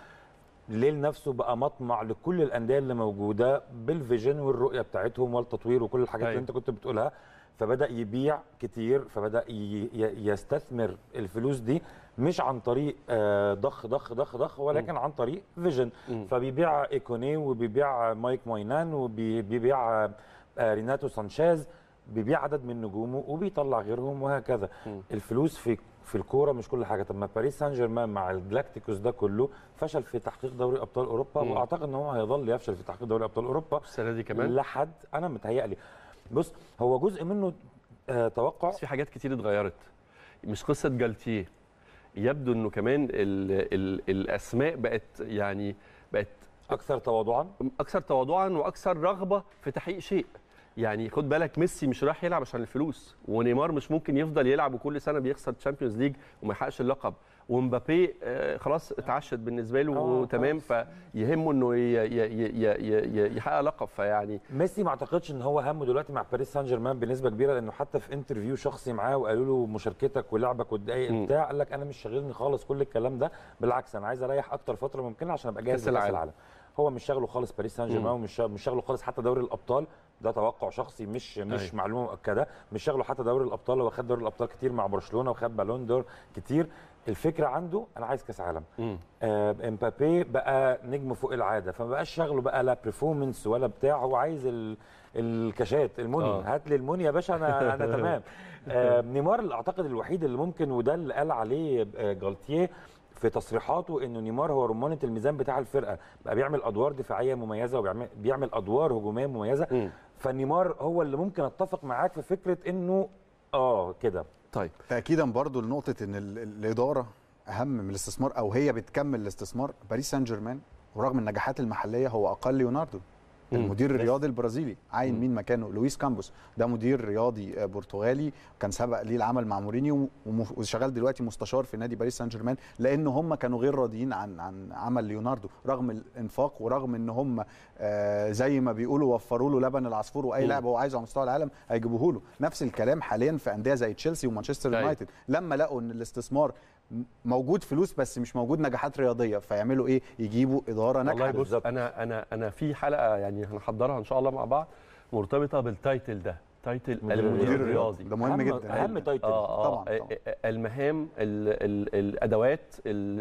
ليل نفسه بقى مطمع لكل الانديه اللي موجوده بالفيجن والرؤيه بتاعتهم والتطوير وكل الحاجات أيوة. اللي انت كنت بتقولها فبدا يبيع كتير فبدا ي- ي- يستثمر الفلوس دي مش عن طريق آه، ضخ ضخ ضخ ضخ ولكن عن طريق فيجن مم. فبيبيع ايكوني وبيبيع مايك موينان وبيبيع آه، ريناتو سانشيز بيبيع عدد من نجومه وبيطلع غيرهم وهكذا مم. الفلوس في في الكوره مش كل حاجه طب ما باريس سان جيرمان مع الجلاكتيكوس ده كله فشل في تحقيق دوري ابطال اوروبا مم. واعتقد ان هو هيظل يفشل في تحقيق دوري ابطال اوروبا السنه دي كمان لحد انا متهيألي بص هو جزء منه آه توقع بس في حاجات كتير اتغيرت مش قصه جالتيه يبدو انه كمان ال ال الاسماء بقت يعني بقت اكثر تواضعا اكثر تواضعا واكثر رغبه في تحقيق شيء يعني خد بالك ميسي مش رايح يلعب عشان الفلوس ونيمار مش ممكن يفضل يلعب وكل سنه بيخسر تشامبيونز ليج وما يحققش اللقب ومبابي آه، خلاص اتعشت بالنسبه له آه، تمام فيهمه انه ي- ي- ي- ي- ي- يحقق لقب فيعني ميسي ما اعتقدش ان هو همه دلوقتي مع باريس سان جيرمان بنسبه كبيره لانه حتى في انترفيو شخصي معاه وقالوا له مشاركتك ولعبك والدقايق مم. بتاع قال لك انا مش شاغلني خالص كل الكلام ده بالعكس انا عايز اريح اكتر فتره ممكنه عشان ابقى جاهز كأس لكاس العالم. العالم هو مش شاغله خالص باريس سان جيرمان ومش شا- مش شاغله خالص حتى دوري الابطال ده توقع شخصي مش مش أيوة. معلومه مؤكده مش شاغله حتى دوري الابطال هو خد دوري الابطال كتير مع برشلونه وخد بالون دور كتير الفكره عنده انا عايز كاس عالم مم. آه، امبابي بقى نجم فوق العاده فما بقاش شغله بقى لا برفورمانس ولا بتاع هو عايز ال... الكاشات الموني آه. هات لي الموني يا باشا انا انا تمام آه، نيمار اللي اعتقد الوحيد اللي ممكن وده اللي قال عليه آه، جالتيه في تصريحاته انه نيمار هو رمانه الميزان بتاع الفرقه بقى بيعمل ادوار دفاعيه مميزه وبيعمل بيعمل ادوار هجوميه مميزه مم. فنيمار هو اللي ممكن اتفق معاك في فكره انه اه كده طيب تاكيدا برضو لنقطه ان ال- الاداره اهم من الاستثمار او هي بتكمل الاستثمار باريس سان جيرمان ورغم النجاحات المحليه هو اقل ليوناردو مم. المدير الرياضي البرازيلي عاين مين مكانه لويس كامبوس ده مدير رياضي آه، برتغالي كان سبق ليه العمل مع مورينيو وم- وشغال دلوقتي مستشار في نادي باريس سان جيرمان لان هم كانوا غير راضيين عن عن عمل ليوناردو رغم الانفاق ورغم ان هم آه، زي ما بيقولوا وفروا له لبن العصفور واي مم. لاعب هو عايزه على مستوى العالم هيجيبوه له نفس الكلام حاليا في انديه زي تشيلسي ومانشستر أيوة. يونايتد لما لقوا ان الاستثمار م- موجود فلوس بس مش موجود نجاحات رياضيه فيعملوا ايه يجيبوا اداره والله ناجحه بص بالظبط. انا انا انا في حلقه يعني هنحضرها ان شاء الله مع بعض مرتبطه بالتايتل ده تايتل مدير المدير الرياضي. الرياضي ده مهم أهم- جدا اهم تايتل اه اه طبعاً، طبعاً. المهام ال ال الادوات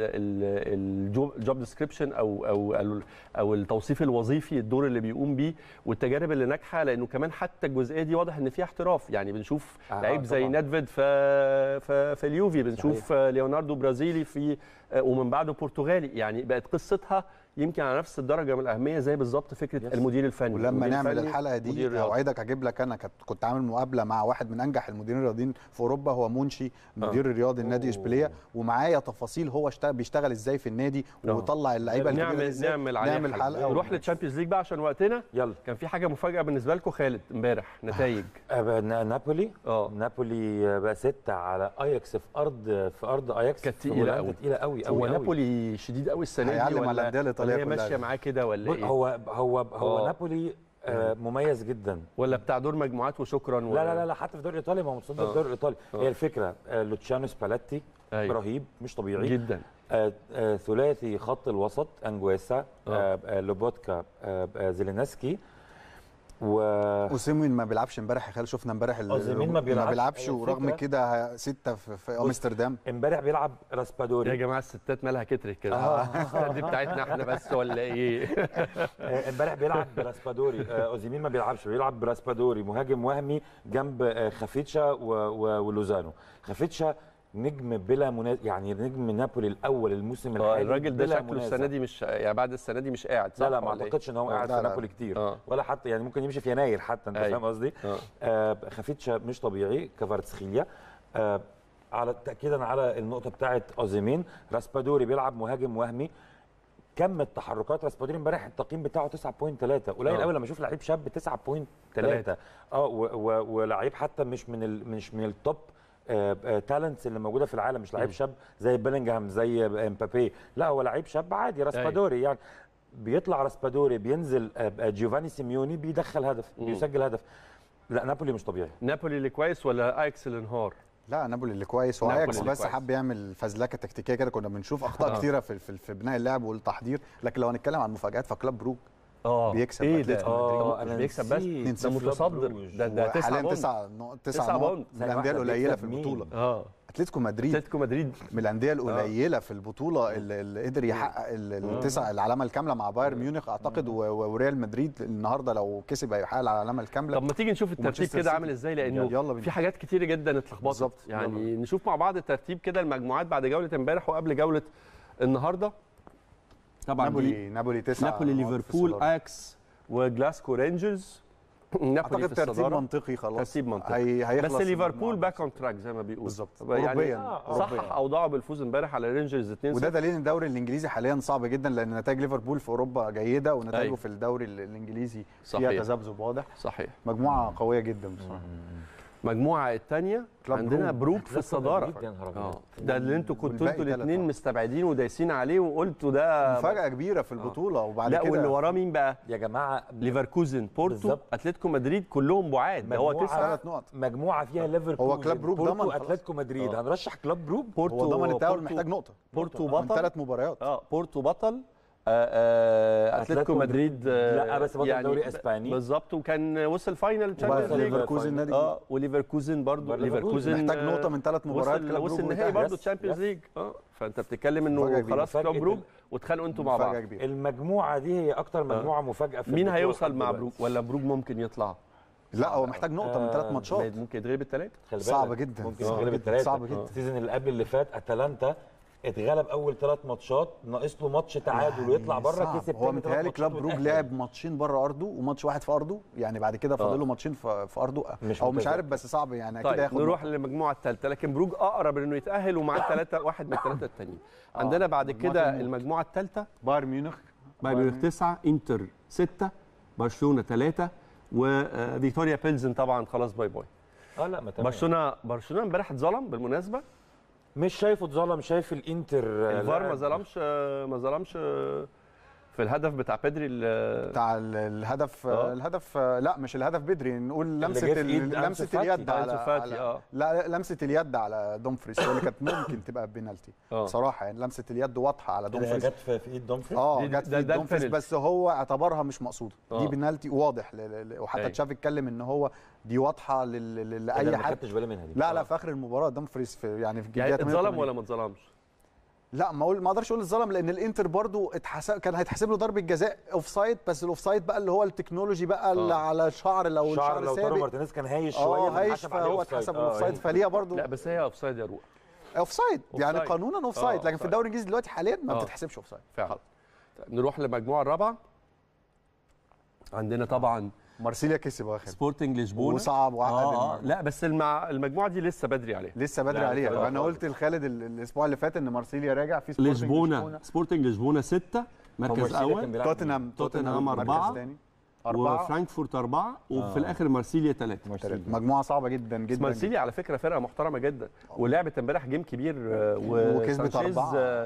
الجوب ديسكريبشن او او ال- او التوصيف الوظيفي الدور اللي بيقوم بيه والتجارب اللي ناجحه لانه كمان حتى الجزئيه دي واضح ان فيها احتراف يعني بنشوف آه، لعيب زي طبعاً. نادفيد في في, في اليوفي بنشوف ليوناردو برازيلي في ومن بعده برتغالي يعني بقت قصتها يمكن على نفس الدرجه من الاهميه زي بالظبط فكره يس. المدير الفني ولما المدير نعمل الفني، الحلقه مدير دي رياضي. اوعدك اجيب لك انا كنت كنت عامل مقابله مع واحد من انجح المديرين الرياضيين في اوروبا هو منشي مدير الرياضي النادي أوه. اشبيليه ومعايا تفاصيل هو اشتغل بيشتغل ازاي في النادي آه. وطلع اللعيبه الكبيرة نعمل إزاي. نعمل عليها نعمل حلقه نروح للتشامبيونز ليج بقى عشان وقتنا يلا كان في حاجه مفاجاه بالنسبه لكم خالد امبارح نتائج آه، نا- نابولي اه نابولي بقى ستة على اياكس في ارض في ارض اياكس كانت في تقيلة هولندا أوي. تقيله قوي هو قوي قوي. نابولي شديد قوي السنه دي هيعلم على ولا الأندية الإيطالية ولا هي كلها. ماشيه معاه كده ولا ايه هو هو هو آه. نابولي آه، مميز جدا ولا بتاع دور مجموعات وشكرا لا لا لا لا حتى في الدوري الايطالي ما هو متصدر آه. الدوري الايطالي آه. هي الفكره آه، لوتشانو سبالاتي أيوة. رهيب مش طبيعي جدا آه، آه، ثلاثي خط الوسط انجويسا آه. آه، آه، لوبوتكا آه، آه، زيلينسكي و اوسيمين ما بيلعبش امبارح يا خالد شفنا امبارح ال- أوزيمين ما بيلعبش. ما بيلعبش هي ورغم الفكرة- كده ستة في, في امستردام امبارح بيلعب يا راسبادوري جماعه الستات مالها كترت كده آه. دي بتاعتنا احنا بس ولا ايه آه، امبارح بيلعب براسبادوري آه، اوزيمين ما بيلعبش بيلعب براسبادوري مهاجم وهمي جنب آه، خافيتشا و- و- ولوزانو خافيتشا نجم بلا منازع يعني نجم نابولي الاول الموسم آه، الحالي الراجل ده بلا شكله منازع. السنه دي مش يعني بعد السنه دي مش قاعد صح لا لا ما ولا إيه؟ اعتقدش ان هو قاعد لا، في لا. نابولي كتير آه. ولا حتى يعني ممكن يمشي في يناير حتى انت أيوة. فاهم قصدي آه. آه خافيتشا مش طبيعي كفارتسخيليا آه على تاكيدا على النقطه بتاعه اوزيمين راسبادوري بيلعب مهاجم وهمي كم التحركات راسبادوري امبارح التقييم بتاعه 9.3 قليل آه. قوي لما اشوف لعيب شاب 9.3 تلاتة. اه و- و- ولعيب حتى مش من ال مش من التوب تالنتس اللي موجوده في العالم مش لعيب شاب زي بيلينجهام زي امبابي لا هو لعيب شاب عادي راسبادوري يعني بيطلع راسبادوري بينزل آه، آه، جيوفاني سيميوني بيدخل هدف بيسجل هدف لا نابولي مش طبيعي نابولي اللي كويس ولا اياكس اللي انهار لا نابولي اللي كويس هو نابولي اياكس اللي بس كويس. حب يعمل فزلكه تكتيكيه كده كنا بنشوف اخطاء آه. كتيره في, في, في بناء اللعب والتحضير لكن لو هنتكلم عن مفاجات فكلاب بروج اه بيكسب ايه ده أتلتيكو مدريد. آه، آه، مش أنا بيكسب بس نسيت. ده 2-0 متصدر بروج. ده ده تسعة حاليا بونت تسعة نقط تسعة تسعة نقط بونت. من الانديه واحدة القليله في بيكسب مين؟ البطوله اه اتلتيكو مدريد اتلتيكو مدريد من الانديه القليله في البطوله اللي, اللي قدر يحقق ال- التسع العلامه الكامله مع بايرن ميونخ اعتقد و- و- وريال مدريد النهارده لو كسب هيحقق العلامه الكامله طب ما تيجي نشوف الترتيب ومانشستر كده سيتي. عامل ازاي لانه يلا بينا. في حاجات كتيره جدا اتلخبطت بالظبط. يعني نشوف مع بعض الترتيب كده المجموعات بعد جوله امبارح وقبل جوله النهارده طبعا دي نابولي نابولي تسعة نابولي نقط في ليفربول الصدارة. اكس وجلاسكو رينجرز نابولي اعتقد في ترتيب الصداره منطقي خلاص ترتيب منطقي. هي هيخلص بس ليفربول المجموعة. باك اون تراك زي ما بيقولوا بالظبط. يعني أوروبياً. آه، صحح أوروبياً. اوضاعه بالفوز امبارح على رينجرز 2 وده دليل ان الدوري الانجليزي حاليا صعب جدا لان نتائج ليفربول في اوروبا جيده ونتائجه أيوة. في الدوري ال- الانجليزي صحيح. فيها تذبذب واضح صحيح مجموعه قويه جدا بصراحه المجموعه الثانيه كلاب عندنا بروج. بروك في الصداره مدريد، يا نهار أبيض. اه ده اللي انتوا كنتوا والباقي انتوا تلات الاثنين نقط. مستبعدين ودايسين عليه وقلتوا ده مفاجاه كبيره في البطوله وبعد لا كده واللي وراه مين بقى؟ يا جماعه ليفركوزن بورتو بالظبط. اتلتيكو مدريد كلهم بعاد ده هو مجموعة تسعه ثلاث نقط مجموعه فيها ليفربول هو كلاب بروج بورتو ضمن خلاص. اتلتيكو مدريد آه. هنرشح كلاب بروج بورتو هو ضمن التاهل بورتو- محتاج نقطه بورتو من بطل ثلاث مباريات اه بورتو بطل آه، آه، اتلتيكو أتلتيكو مدريد آه، لا، بس بطل دوري أسباني. بالظبط وكان وصل فاينل وبعد تشامبيونز ليج ليفركوزن نادي اه وليفركوزن برضو برضو ليفركوزن محتاج آه، نقطه من ثلاث مباريات وصل كلاب وصل بروج النهائي ويتأهل. برضه يس، تشامبيونز يس. ليج اه فانت بتتكلم مفاجأة انه كبيرة. خلاص كلوب مفاجأة بروج ال- واتخانقوا انتوا مع بعض مفاجاه كبيره المجموعه دي هي اكتر مجموعه مفاجاه في مين البطولة هيوصل لحد مع دلوقتي. بروج ولا بروج ممكن يطلع لا هو محتاج نقطه من ثلاث آه، ماتشات ممكن يتغلب الثلاثه خلي بالك صعب جدا. ممكن صعب يتغلب جدا. الثلاثه صعب جدا. السيزون اللي قبل اللي فات اتلانتا اتغلب اول ثلاث ماتشات ناقص له ماتش تعادل ويطلع بره صعب. كسب هو تاني تلات متهيألي ماتشات كلاب بروج ويتأهل. لعب ماتشين بره ارضه وماتش واحد في ارضه يعني بعد كده فاضل له ماتشين في في ارضه مش او مش متذكر. عارف بس صعب يعني اكيد طيب هياخد نروح نقطة. للمجموعه الثالثه لكن بروج اقرب انه يتاهل ومعاه ثلاثه واحد من الثلاثه التانيين عندنا بعد مجموعة كده الموت. المجموعه الثالثه بايرن ميونخ بايرن ميونخ تسعه انتر سته برشلونه ثلاثه وفيكتوريا بيلزن طبعا خلاص باي باي اه لا ما تمام. برشلونه برشلونه امبارح اتظلم بالمناسبه مش شايفه اتظلم شايف الانتر آه، الفار ما لاعب- ظلمش ما ظلمش في الهدف بتاع بيدري ال- بتاع ال- الهدف آه. الهدف لا مش الهدف بدري نقول لمسه جه في ال- إيد أنسو لمسه فاتي. اليد أنسو على, فاتي، على آه. لا لا، لمسه اليد على دومفريس هو اللي كانت ممكن تبقى بينالتي آه. بصراحه يعني لمسه اليد واضحه على اللي هي دومفريس جت في في ايد دومفري اه دي- جت ده- في ده دومفريس البينالتي. بس هو اعتبرها مش مقصوده آه. دي بينالتي واضح ل- ل- ل- وحتى أيوة. تشافي اتكلم ان هو دي واضحه لل- لل- انا لاي ما حد خدتش بالي منها دي لا لا في اخر المباراه دومفريس في يعني في يعني الدقيقة اتظلم 88. ولا ما اتظلمش؟ لا ما اقول ما اقدرش اقول الظلم لان الانتر برضو اتحسب كان هيتحسب له ضربه جزاء اوف سايد بس الاوف سايد بقى اللي هو التكنولوجي بقى اللي آه. على الشعر لو شعر الشعر لو تارو ثابت مارتينيز كان هايش شويه اه هايش فاتحسب عليه فهو أوفسايد. اتحسب آه، اوف سايد يعني. فليها برضو لا بس هي اوف سايد يا روح اوف سايد يعني أوفسايد. قانونا اوف آه، سايد لكن أوفسايد. في الدوري الانجليزي دلوقتي حاليا ما آه. بتتحسبش اوف سايد فعلا طيب، نروح للمجموعه الرابعه عندنا طبعا مارسيليا كسب واخد سبورتنج لشبونه وصعب وعقد آه آه المجموعة. لا بس المع... المجموعه دي لسه بدري عليها لسه بدري لا، عليها لسه انا بدري. قلت لخالد ال- الاسبوع اللي فات ان مارسيليا راجع في سبورتنج لشبونه سبورتنج لشبونه سته مركز مارسيليا كان اول بيلعب توتنهام توتنهام مركز أربعة. تاني. أربعة وفرانكفورت اربعه وفي الاخر مارسيليا ثلاثه تالت. مجموعة صعبة جدا بس جدا مارسيليا على فكره فرقه محترمه جدا ولعبت امبارح جيم كبير آه، وكسبت وسانشيز أربعة. آه،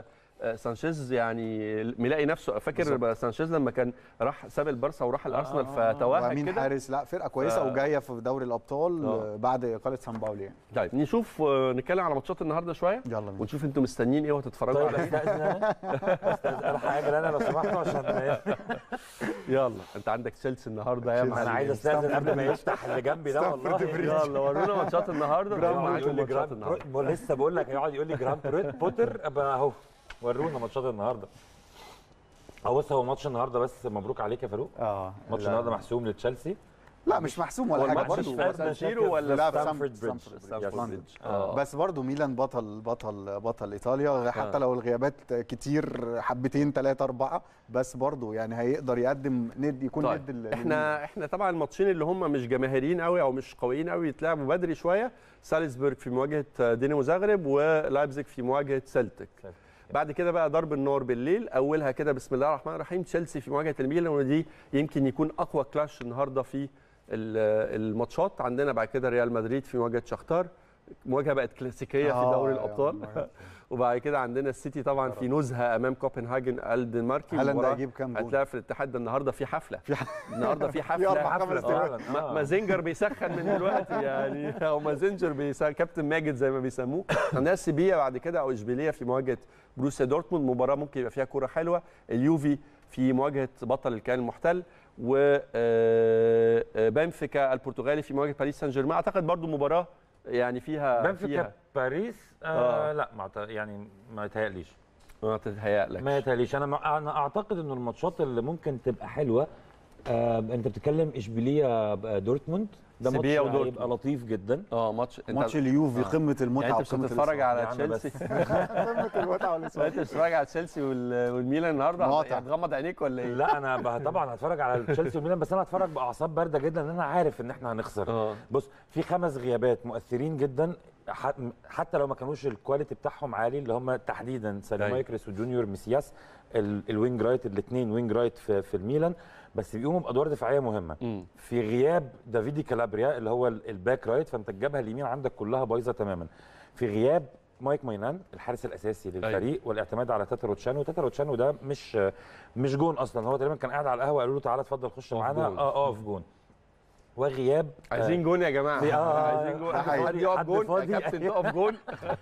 آه، سانشيز يعني ملاقي نفسه فاكر سانشيز لما كان راح ساب البارسا وراح الارسنال فتوهج وامين كده حارس لا فرقه كويسه ف- وجايه في دوري الابطال آه. آه، بعد اقاله سان باولي يعني طيب نشوف آه، نتكلم على ماتشات النهارده شويه يلا بينا. ونشوف انتوا مستنيين ايه وهتتفرجوا طيب على ايه استاذن انا استاذن الحق اجل انا لو سمحتوا عشان يلا انت عندك تشيلسي النهارده يا انا معلم عايز استاذن قبل ما يفتح اللي جنبي ده والله يلا ورونا ماتشات النهارده يقعد معاكم يقول لي ماتشات جرام النهارده برو- لسه بقول لك هيقعد يقول لي جرام بروت- بوتر ابقى اهو ورونا ماتشات النهارده هو بص هو ماتش النهارده بس مبروك عليك يا فاروق اه ماتش لا. النهارده محسوم لتشيلسي لا مش محسوم هو ولا حاجه الماتش برضه في سان سيرو ولا لا في في ستانفورد ستانفورد بريدج. بريدج. ستانفورد لندن. بريدج. آه. بس برضه ميلان بطل بطل بطل ايطاليا حتى آه. لو الغيابات كتير حبتين ثلاثه اربعه بس برضه يعني هيقدر يقدم ند يكون ند طيب ال- احنا احنا طبعا الماتشين اللي هم مش جماهيريين قوي او مش قويين قوي يتلعبوا بدري شويه سالزبورج في مواجهه دينامو زغرب ولايبزيج في مواجهه سلتك بعد كده بقى ضرب النار بالليل اولها كده بسم الله الرحمن الرحيم تشيلسي في مواجهه الميلان ودي يمكن يكون اقوى كلاش النهارده في ال- الماتشات عندنا بعد كده ريال مدريد في مواجهه شختار مواجهه بقت كلاسيكيه في آه، دوري يا الابطال الله. وبعد كده عندنا السيتي طبعا في نزهه امام كوبنهاجن الدنماركي هالاند المباراة هيجيب كام جول؟ هتلاقي في الاتحاد ده النهارده في حفله النهارده في في أربع حفله خمس آه، دقايق. ما- آه. مازينجر بيسخن من دلوقتي يعني او مازينجر بيسخن كابتن ماجد زي ما بيسموه عندنا سيبيا بعد كده او اشبيليه في مواجهه بروسيا دورتموند مباراه ممكن يبقى فيها كوره حلوه اليوفي في مواجهه بطل الكيان المحتل وبنفيكا البرتغالي في مواجهه باريس سان جيرمان اعتقد برضو مباراه يعني فيها بنفيكا فيها باريس آه آه. لا ما أعت- يعني ما يتهيأليش ما تتهيألك ما يتهيأليش انا ما انا اعتقد ان الماتشات اللي ممكن تبقى حلوه آه انت بتتكلم اشبيليه دورتموند ده ماتش سيبيا ودورتموند. هيبقى لطيف جدا اه ماتش انت ماتش اليوفي آه. قمه المتعه يعني انت مش وقمة هتتفرج الإثارة. على يا عم بس. تشيلسي قمه المتعه والإثارة. انت بتتفرج على تشيلسي وال- والميلان النهارده مقاطع. هتغمض عينيك ولا ايه؟ لا انا بقى طبعا هتفرج على تشيلسي وميلان بس انا هتفرج باعصاب بارده جدا لان انا عارف ان احنا هنخسر اه بص في خمس غيابات مؤثرين جدا ح- حتى لو ما كانوش الكواليتي بتاعهم عالي اللي هم تحديدا ساليمايكرس وجونيور ميسياس ال- الوينج رايت الاثنين وينج رايت في, في الميلان بس بيقوموا بادوار دفاعيه مهمه مم. في غياب دافيدي كالابريا اللي هو ال- الباك رايت فانت الجبهه اليمين عندك كلها بايظه تماما في غياب مايك ماينان الحارس الاساسي للفريق والاعتماد على تاتا روتشانو تاتا روتشانو ده مش مش جون اصلا هو تقريبا كان قاعد على القهوه قالوا له تعالى اتفضل خش اقف معانا جون. اه اقف جون وغياب عايزين جون يا جماعه في- آه، عايزين جون حد حد فاضي، يقف حد جون يا فاضي. كابتن تقف جون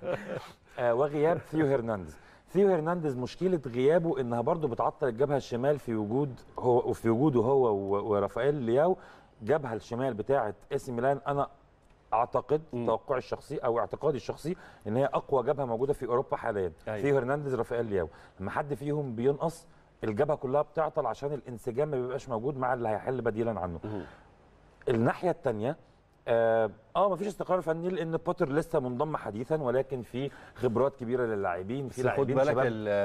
آه وغياب ثيو هرنانديز ثيو هرنانديز مشكله غيابه انها برضو بتعطل الجبهه الشمال في وجود هو وفي وجوده هو و- ورافائيل لياو جبهه الشمال بتاعه اسي ميلان انا اعتقد مم. توقعي الشخصي او اعتقادي الشخصي ان هي اقوى جبهه موجوده في اوروبا حاليا أيوة. ثيو هرنانديز رافائيل لياو لما حد فيهم بينقص الجبهه كلها بتعطل عشان الانسجام ما بيبقاش موجود مع اللي هيحل بديلا عنه الناحيه الثانيه اه آه، مفيش استقرار فني لان بوتر لسه منضم حديثا ولكن في خبرات كبيره لللاعبين في بس خد لاعبين بالك شباب ال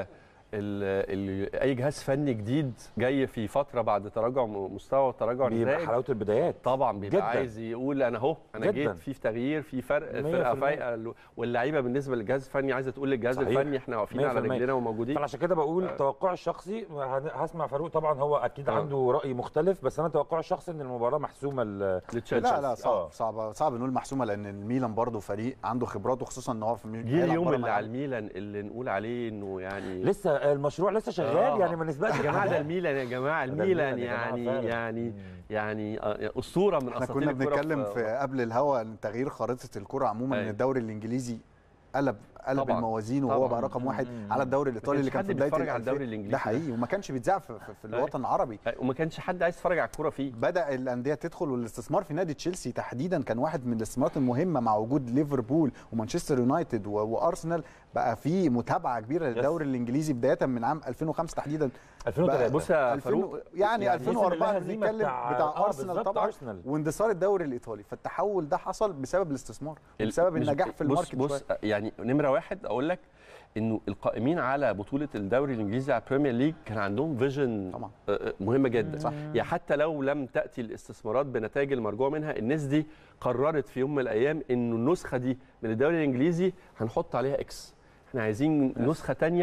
ال ال اي جهاز فني جديد جاي في فتره بعد تراجع م- مستوى وتراجع بيبقى نتائج حلاوه البدايات طبعا بيبقى جداً. عايز يقول انا اهو انا جداً. جيت في تغيير في فرق مية الفرقه في المية. فايقه واللعيبه بالنسبه للجهاز الفني عايزه تقول للجهاز صحيح. الفني احنا واقفين مية على في المية. رجلينا وموجودين فانا عشان كده بقول توقعي الشخصي هن- هسمع فاروق طبعا هو اكيد آه. عنده راي مختلف بس انا توقعي الشخصي ان المباراه محسومه ل- لتشيلسي لا لا صعب آه. صعب صعب نقول محسومه لان الميلان برضه فريق عنده خبرات وخصوصا ان هو في جه بيلعب اليوم برا اللي ملعب. على الميلان اللي نقول عليه انه يعني لسه المشروع لسه شغال آه. يعني ما نسبقش يا جماعه ده الميلان يا جماعه ده الميلان الميلان يا جماعة يعني فعلا. يعني يعني آه، اسطوره من احنا اساطير كنا الكرة بنتكلم في قبل الهوا ان تغيير خريطه الكره عموما أيوة. ان الدوري الانجليزي قلب قلب طبعاً. الموازين وهو طبعاً. بقى رقم واحد مم. على الدوري الايطالي كانش اللي كان حد في بدايه بيتفرج على الألفين. الدوري الإنجليزي ده ده. حقيقي وما كانش بيتذاع في, في, في أيوة. الوطن العربي وما كانش حد عايز يتفرج على الكوره فيه بدا الانديه تدخل والاستثمار في نادي تشيلسي تحديدا كان واحد من الاستثمارات المهمه مع وجود ليفربول ومانشستر يونايتد و- وارسنال بقى في متابعه كبيره للدوري الانجليزي بدايه من عام 2005 تحديدا 2003 بص يا 2000 فاروق يعني, يعني 2004 موسم الهزيمة بنتكلم بتاع- بتاع, آه، ارسنال بالظبط، طبعا أرسنال. واندثار الدوري الايطالي فالتحول ده حصل بسبب الاستثمار ال- بسبب مش- النجاح في الماركت بص بص شوية. يعني نمره واحد اقول لك انه القائمين على بطوله الدوري الانجليزي على البريمير ليج كان عندهم فيجن طبعا. مهمه جدا صح. يعني حتى لو لم تاتي الاستثمارات بنتائج المرجوه منها الناس دي قررت في يوم من الايام انه النسخه دي من الدوري الانجليزي هنحط عليها اكس احنا عايزين نسخه تانية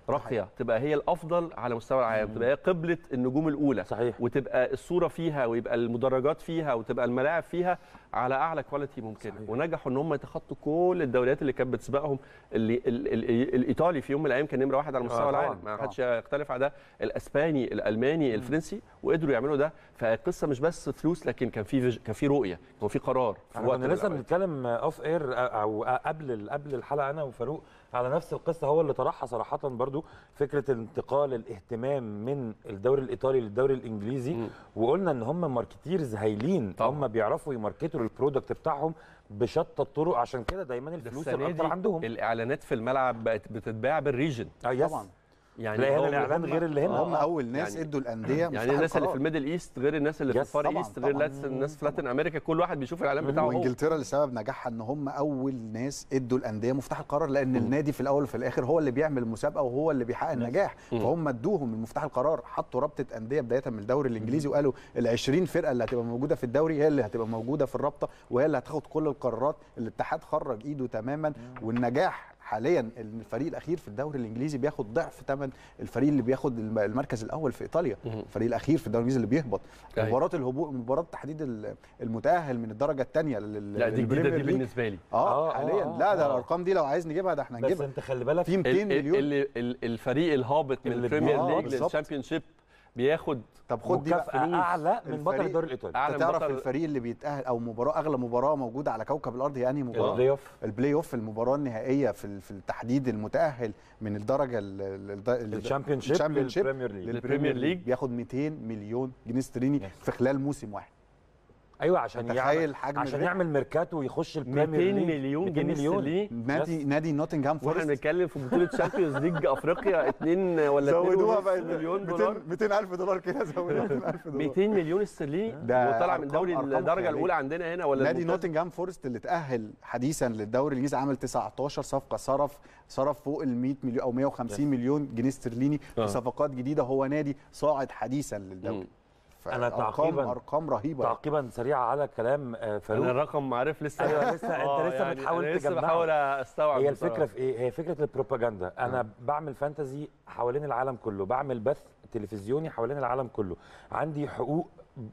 راقيه تبقى هي الافضل على مستوى العالم تبقى هي قبله النجوم الاولى صحيح. وتبقى الصوره فيها ويبقى المدرجات فيها وتبقى الملاعب فيها على اعلى كواليتي ممكنه صحيح. ونجحوا ان هم يتخطوا كل الدوريات اللي كانت بتسبقهم اللي ال ال الايطالي في يوم من الايام كان نمره واحد على مستوى طبعاً، العالم ما طبعاً. حدش يختلف على ده الاسباني الالماني الفرنسي وقدروا يعملوا ده فالقصه مش بس فلوس لكن كان في فيج- كان في رؤيه كان في قرار في احنا وقت كنا من لسه الأوقات. بنتكلم اوف اير او قبل قبل الحلقه انا وفاروق على نفس القصه هو اللي طرحها صراحه برضو فكره انتقال الاهتمام من الدوري الايطالي للدوري الانجليزي مم. وقلنا ان هم ماركتيرز هايلين طبعاً. هم بيعرفوا يماركتوا البرودكت بتاعهم بشتى الطرق عشان كده دايما ده الفلوس السنه الاكتر دي عندهم الاعلانات في الملعب بقت بتتباع بالريجن اه يس طبعا يعني تلاقي هنا هو- الاعلان غير اللي هنا هم اول ناس يعني- ادوا الانديه يعني مفتاح الناس اللي القرار. في الميدل ايست غير الناس اللي في يس، الفار طبعاً، ايست غير طبعاً. الناس الناس في لاتين امريكا كل واحد بيشوف الاعلان بتاعه هو وانجلترا لسبب نجاحها ان هم اول ناس ادوا الانديه مفتاح القرار لان النادي في الاول وفي الاخر هو اللي بيعمل المسابقه وهو اللي بيحقق النجاح فهم ادوهم المفتاح القرار حطوا رابطه انديه بدايه من الدوري الانجليزي وقالوا ال 20 فرقه اللي هتبقى موجوده في الدوري هي اللي هتبقى موجوده في الرابطه وهي اللي هتاخد كل القرارات الاتحاد خرج ايده تماما والنجاح حاليا إن الفريق الاخير في الدوري الانجليزي بياخد ضعف ثمن الفريق اللي بياخد الم- المركز الاول في ايطاليا الفريق الاخير في الدوري الانجليزي اللي بيهبط أيوة. مباراه الهبوط مباراه تحديد ال- المتاهل من الدرجه الثانيه لا دي جديده دي بالنسبه لي اه آه، حاليا آه، لا ده آه. الارقام دي لو عايز نجيبها ده احنا بس نجيبها انت خلي بالك في 200 ال- مليون اللي ال- الفريق الهابط من اللي البريمير بي- آه، ليج بالظبط. للشامبيون شيب بياخد طب خد دي بقى مكافاه فلوس. اعلى من بطل الفريق- الدوري الايطالي اعلى انت تعرف بطل- الفريق اللي بيتاهل او مباراه اغلى مباراه موجوده على كوكب الارض هي انهي مباراه البلاي اوف البلاي اوف المباراه النهائيه في ال- في التحديد المتاهل من الدرجه الشامبيون شيب الشامبيون شيب للبريمير ليج للبريمير ليج. بياخد 200 مليون جنيه استرليني في خلال موسم واحد ايوه عشان تخيل يعمل حجم عشان الربح. يعمل ميركاتو ويخش 200 البريمير ليج مليون 200 جنيه مليون استرليني نادي نادي نوتنغهام واحنا فورست بنتكلم في بطوله شامبيونز ليج افريقيا 2 ولا 2 مليون دولار 200 الف دولار كده زودوها 200 الف دولار 200 مليون استرليني ده وطلع من أرقام- دوري أرقام الدرجه خيالية. الاولى عندنا هنا ولا نادي الممتاز؟ نوتنغهام فورست اللي تأهل حديثا للدوري الانجليزي عمل 19 صفقه صرف صرف فوق ال 100 مليون او 150 مليون جنيه استرليني آه. في صفقات جديده هو نادي صاعد حديثا مم. للدوري أنا فأرقام- تعقيباً- ارقام رهيبه تعقيبا سريع على كلام آه، انا فاروق الرقم عارف لسه أيوة، لسه- أنت آه، لسه بتحاول أنا لسه تجمعه. بحاول استوعب هي بصراحة. الفكره في ايه هي فكره البروباجندا انا بعمل فانتزي حوالين العالم كله بعمل بث تلفزيوني حوالين العالم كله عندي حقوق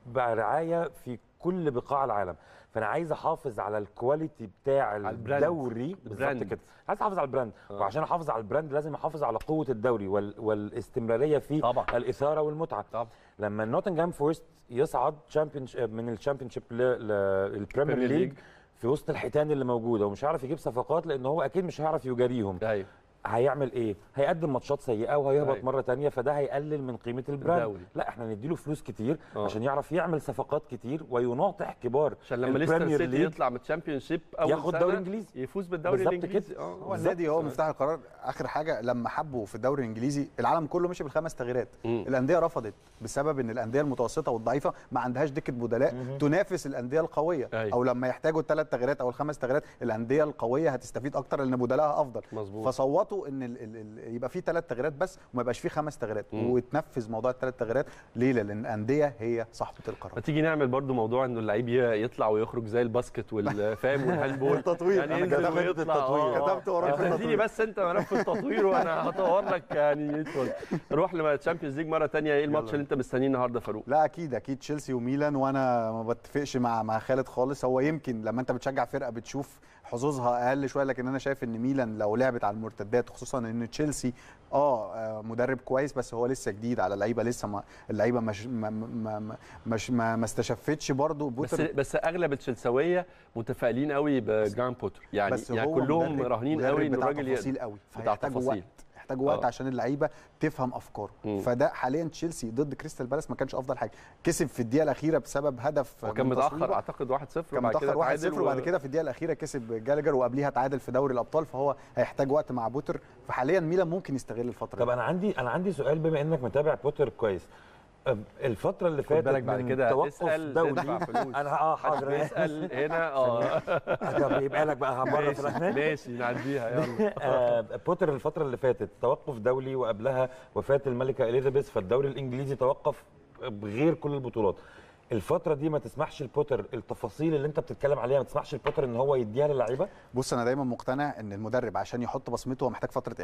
برعايه في كل بقاع العالم فانا عايز احافظ على الكواليتي بتاع البراند. الدوري بالظبط البراند. كده عايز احافظ على البراند آه. وعشان احافظ على البراند لازم احافظ على قوه الدوري وال... والاستمراريه فيه طبعا. الاثاره والمتعه طبعا لما نوتنجهام فورست يصعد تشامبيون من الشامبيون شيب للبريمير بريمير ليج ليج. في وسط الحيتان اللي موجوده ومش هيعرف يجيب صفقات لان هو اكيد مش هيعرف يجاريهم ايوه هيعمل ايه هيقدم ماتشات سيئه وهيهبط أيوة. مره تانية فده هيقلل من قيمه البراند الدوري. لا احنا نديله فلوس كتير آه. عشان يعرف يعمل صفقات كتير ويناطح كبار عشان لما ليستر البريمير سيتي ليج يطلع من الشامبيون شيب اول ياخد سنة دوري إنجليزي. يفوز بالدوري بالظبط الانجليزي كده. اه هو النادي هو مفتاح القرار اخر حاجه لما حبوا في الدوري الانجليزي العالم كله مشي بالخمس تغييرات مم. الانديه رفضت بسبب ان الانديه المتوسطه والضعيفه ما عندهاش دكه بدلاء تنافس الانديه القويه أيوة. او لما يحتاجوا الثلاث تغييرات او الخمس تغييرات الانديه القويه هتستفيد اكتر لان بدلائها افضل مظبوط. فصوتوا ان ال ال ال يبقى في ثلاث تغييرات بس وما يبقاش في خمس تغييرات مم. وتنفذ موضوع الثلاث تغييرات ليه لان الانديه هي صاحبه ما القرار تيجي نعمل برضو موضوع انه اللعيب ي- يطلع ويخرج زي الباسكت والفام والهاندبول والتطوير. يعني أنا ينزل كتبت ويطلع التطوير. آه. كتبت وراك اديني التطوير. بس انت ملف التطوير وانا هطور لك يعني يدخل نروح للتشامبيونز ليج مره ثانيه ايه الماتش اللي انت مستنيه النهارده فاروق لا اكيد اكيد تشيلسي وميلان وانا ما بتفقش مع مع خالد خالص هو يمكن لما انت بتشجع فرقه بتشوف حظوظها اقل شويه لكن انا شايف ان ميلان لو لعبت على المرتدات خصوصا ان تشيلسي اه آه، مدرب كويس بس هو لسه جديد على اللعيبه لسه ما اللعيبه مش ما ما ما مش ما, ما استشفتش برضه بس بوتر بس اغلب التشيلساويه متفائلين قوي بجرام بوتر يعني بس يعني هو كلهم مدرب- راهنين مدرب قوي ان بتاع الراجل تفاصيل يقدر قوي بتاع فهيحتاجوا تفاصيل. وقت يحتاجوا وقت آه. عشان اللعيبه تفهم افكاره مم. فده حاليا تشيلسي ضد كريستال بالاس ما كانش افضل حاجه كسب في الدقيقه الاخيره بسبب هدف وكان من متاخر تصويبة. اعتقد 1-0 كان وبعد كده متاخر 1-0 تعادل وبعد و- كده في الدقيقه الاخيره كسب جالجر وقبليها تعادل في دوري الابطال فهو هيحتاج وقت مع بوتر فحاليا ميلان ممكن يستغل الفتره طب دي انا عندي انا عندي سؤال بما انك متابع بوتر كويس أم، الفتره اللي خد فاتت بالك بعد من كده توقف اسال دولي تدفع فلوس انا اه حاضر اسال هنا اه طب يبقى لك بقى مره في ماشي الرحمن ماشي نعديها يلا آه، بوتر الفترة اللي فاتت توقف دولي وقبلها وفاة الملكة إليزابيث فالدوري الإنجليزي توقف بغير كل البطولات الفترة دي ما تسمحش لبوتر التفاصيل اللي أنت بتتكلم عليها ما تسمحش لبوتر إن هو يديها للعيبة بص انا دايما مقتنع ان المدرب عشان يحط بصمته هو محتاج فتره اعداد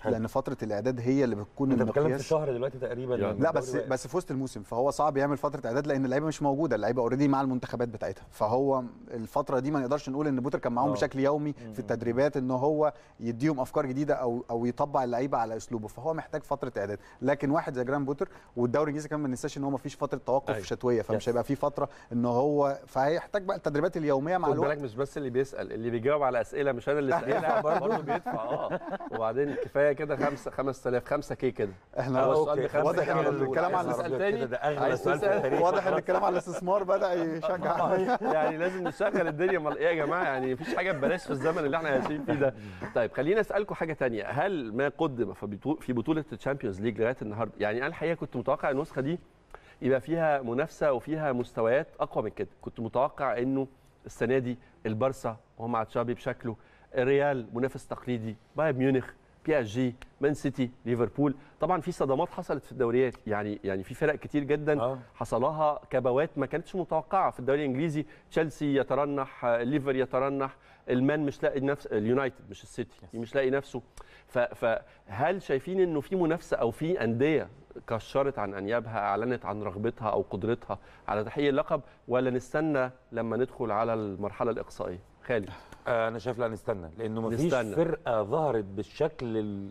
حلو. لان فتره الاعداد هي اللي بتكون انت بتتكلم في المقياس شهر دلوقتي تقريبا يعني. لا بس بس في وسط الموسم فهو صعب يعمل فتره اعداد لان اللعيبه مش موجوده اللعيبه اوريدي مع المنتخبات بتاعتها فهو الفتره دي ما نقدرش نقول ان بوتر كان معاهم آه. بشكل يومي في التدريبات ان هو يديهم افكار جديده او او يطبع اللعيبه على اسلوبه فهو محتاج فتره اعداد لكن واحد زي جرام بوتر والدوري الانجليزي كمان ما ننساش ان هو ما فيش فتره توقف أيوة. شتويه فمش يس. هيبقى في فتره ان هو فهيحتاج بقى التدريبات اليوميه مع خد الوقت بالك مش بس اللي بيسال اللي بيجاوب على اسئله مش انا اللي سائلها برضه بيدفع اه وبعدين كفايه كده 5 5000 5 كي كده احنا هو أوكي. السؤال بخمسة واضح كده ان على طول. الكلام عايز عن تسال كده تاني ده أغلى عايز سؤال في تسأل؟ التاريخ. واضح ان الكلام على الاستثمار بدا يشجع يعني لازم نشغل الدنيا مال ايه يا جماعه يعني مفيش حاجه ببلاش في الزمن اللي احنا عايشين فيه ده طيب خليني اسالكم حاجه تانية هل ما قدم في بطو- في بطوله الشامبيونز ليج لغايه النهارده يعني انا الحقيقه كنت متوقع النسخه دي يبقى فيها منافسه وفيها مستويات اقوى من كده كنت متوقع انه السنه دي البارسا وهو مع تشابي بشكله الريال منافس تقليدي بايرن ميونخ بي اس جي مان سيتي ليفربول طبعا في صدمات حصلت في الدوريات يعني يعني في فرق كتير جدا آه. حصلها كبوات ما كانتش متوقعه في الدوري الانجليزي تشيلسي يترنح آه، ليفر يترنح المان مش لاقي نفس اليونايتد مش السيتي مش لاقي نفسه ف- فهل شايفين انه في منافسه او في انديه كشرت عن انيابها اعلنت عن رغبتها او قدرتها على تحقيق اللقب ولا نستنى لما ندخل على المرحله الاقصائيه خالد آه، انا شايف لا نستنى لانه مفيش نستنى. فرقه ظهرت بالشكل ال-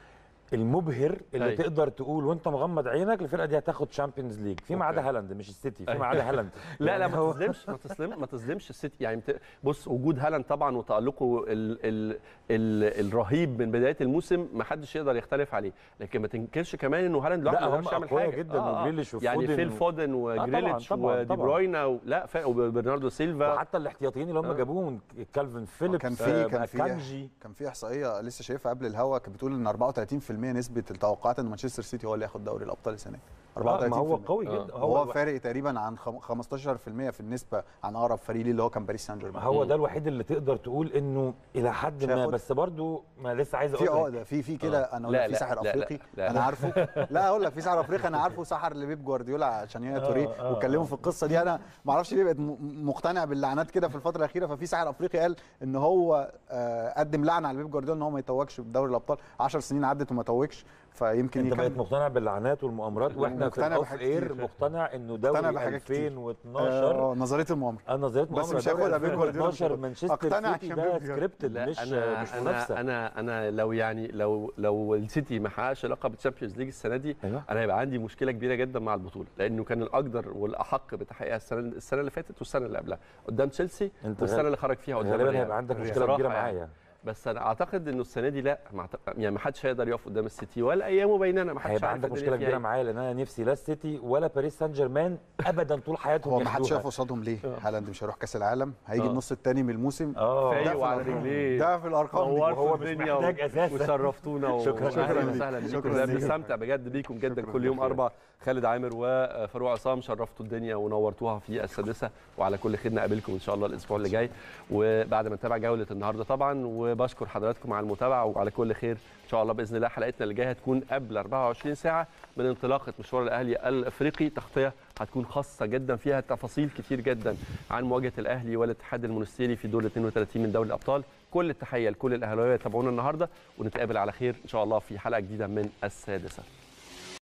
المبهر اللي أيوة. تقدر تقول وانت مغمض عينك الفرقه دي هتاخد شامبيونز ليج فيما عدا أوكي. هالاند مش السيتي أيوة. فيما عدا هالاند لا لا يعني ما هو- تظلمش ما تظلم ما تظلمش السيتي يعني بت- بص وجود هالاند طبعا وتالقه ال ال ال الرهيب من بدايه الموسم ما حدش يقدر يختلف عليه لكن ما تنكرش كمان انه هالاند لوحده لا، ما هم يقدرش يعمل أقوياء حاجه جدا، وجريليش يعني وفودن فيل و- فودن وجريليتش طبعاً، طبعاً، ودي طبعاً. بروينا و- لا ف- وبرناردو سيلفا وحتى الاحتياطيين اللي هم آه. جابوهم كالفين فيليبس كان في كان في كانجي كان في احصائيه لسه شايفها قبل الهوا كانت بتقول ان 34% نسبه التوقعات ان مانشستر سيتي هو اللي ياخد دوري الابطال السنه دي 34% ما هو قوي آه. جدا هو الوحيد- فارق تقريبا عن خم- 15% في النسبه عن اقرب فريق ليه اللي هو كان باريس سان جيرمان هو ده الوحيد اللي تقدر تقول انه الى حد مش ما هياخد. بس برضو ما لسه عايز في اقول لك عقده في في كده انا اقول لا، لك في لا، ساحر لا، لا، افريقي لا. انا عارفه لا اقول لك في ساحر افريقي انا عارفه سحر لبيب جوارديولا عشان يا توريه آه، واتكلموا في القصه دي انا ما اعرفش ليه بقيت م- مقتنع باللعنات كده في الفتره الاخيره ففي ساحر افريقي قال ان هو آه، قدم لعنه على بيب جوارديولا ان هو ما يتوجش بدوري الابطال 10 سنين عدت وما توجش فيمكن انت بقيت يكمل مقتنع باللعنات والمؤامرات واحنا في مقتنع الاوف بحاجات اير كتير. مقتنع انه مقتنع دوري بحاجات كتير. 2012 آه، نظريه المؤامره انا نظريه بس مؤامره مش دوري هياخدها بيب جوارديولا، مش 2012 هياخدها. مانشستر أقتنع سيتي عشان ده بيب جوارديولا. سكريبتد لا مش انا مش انا منافسه انا انا لو يعني لو لو السيتي ما حققش لقب الشامبيونز ليج السنه دي أيوة. انا هيبقى عندي مشكله كبيره جدا مع البطوله لانه كان الاقدر والاحق بتحقيقها السنه السنه اللي فاتت والسنه اللي قبلها قدام تشيلسي انت والسنه غالباً- اللي خرج فيها قدام غالبا الريال. هيبقى عندك مشكله بصراحة كبيره يعني. معايا بس انا اعتقد انه السنه دي لا ما أعتقد- يعني ما حدش هيقدر يقف قدام السيتي ولا ايامه بيننا ما حدش هيبقى عارف عندك الدنيا مشكله فيها كبيره إيه. معايا لان انا نفسي لا السيتي ولا باريس سان جيرمان ابدا طول حياتهم هو ما حدش ياخدوها. شاف قصادهم ليه هالاند مش هيروح كاس العالم هيجي آه. النص الثاني من الموسم اه ده فايق في وعلى الأرقام. رجليه ده في الارقام دي نورتوا وهو مش الدنيا محتاج أساساً. وشرفتونا و- شكراً واهلا ليك. وسهلا بيكم شكراً ده ليك. بنستمتع بجد بيكم جدا شكراً كل يوم لك. اربع خالد عامر وفاروق عصام شرفتوا الدنيا ونورتوها في السادسه وعلى كل خير نقابلكم ان شاء الله الاسبوع اللي جاي وبعد ما نتابع جوله النهارده طبعا وبشكر حضراتكم على المتابعه وعلى كل خير ان شاء الله باذن الله حلقتنا اللي جايه هتكون قبل 24 ساعه من انطلاقه مشوار الاهلي الافريقي تغطيه هتكون خاصه جدا فيها تفاصيل كتير جدا عن مواجهه الاهلي والاتحاد المونستيري في دور 32 من دوري الابطال كل التحيه لكل الاهلاويه تابعونا النهارده ونتقابل على خير ان شاء الله في حلقه جديده من السادسه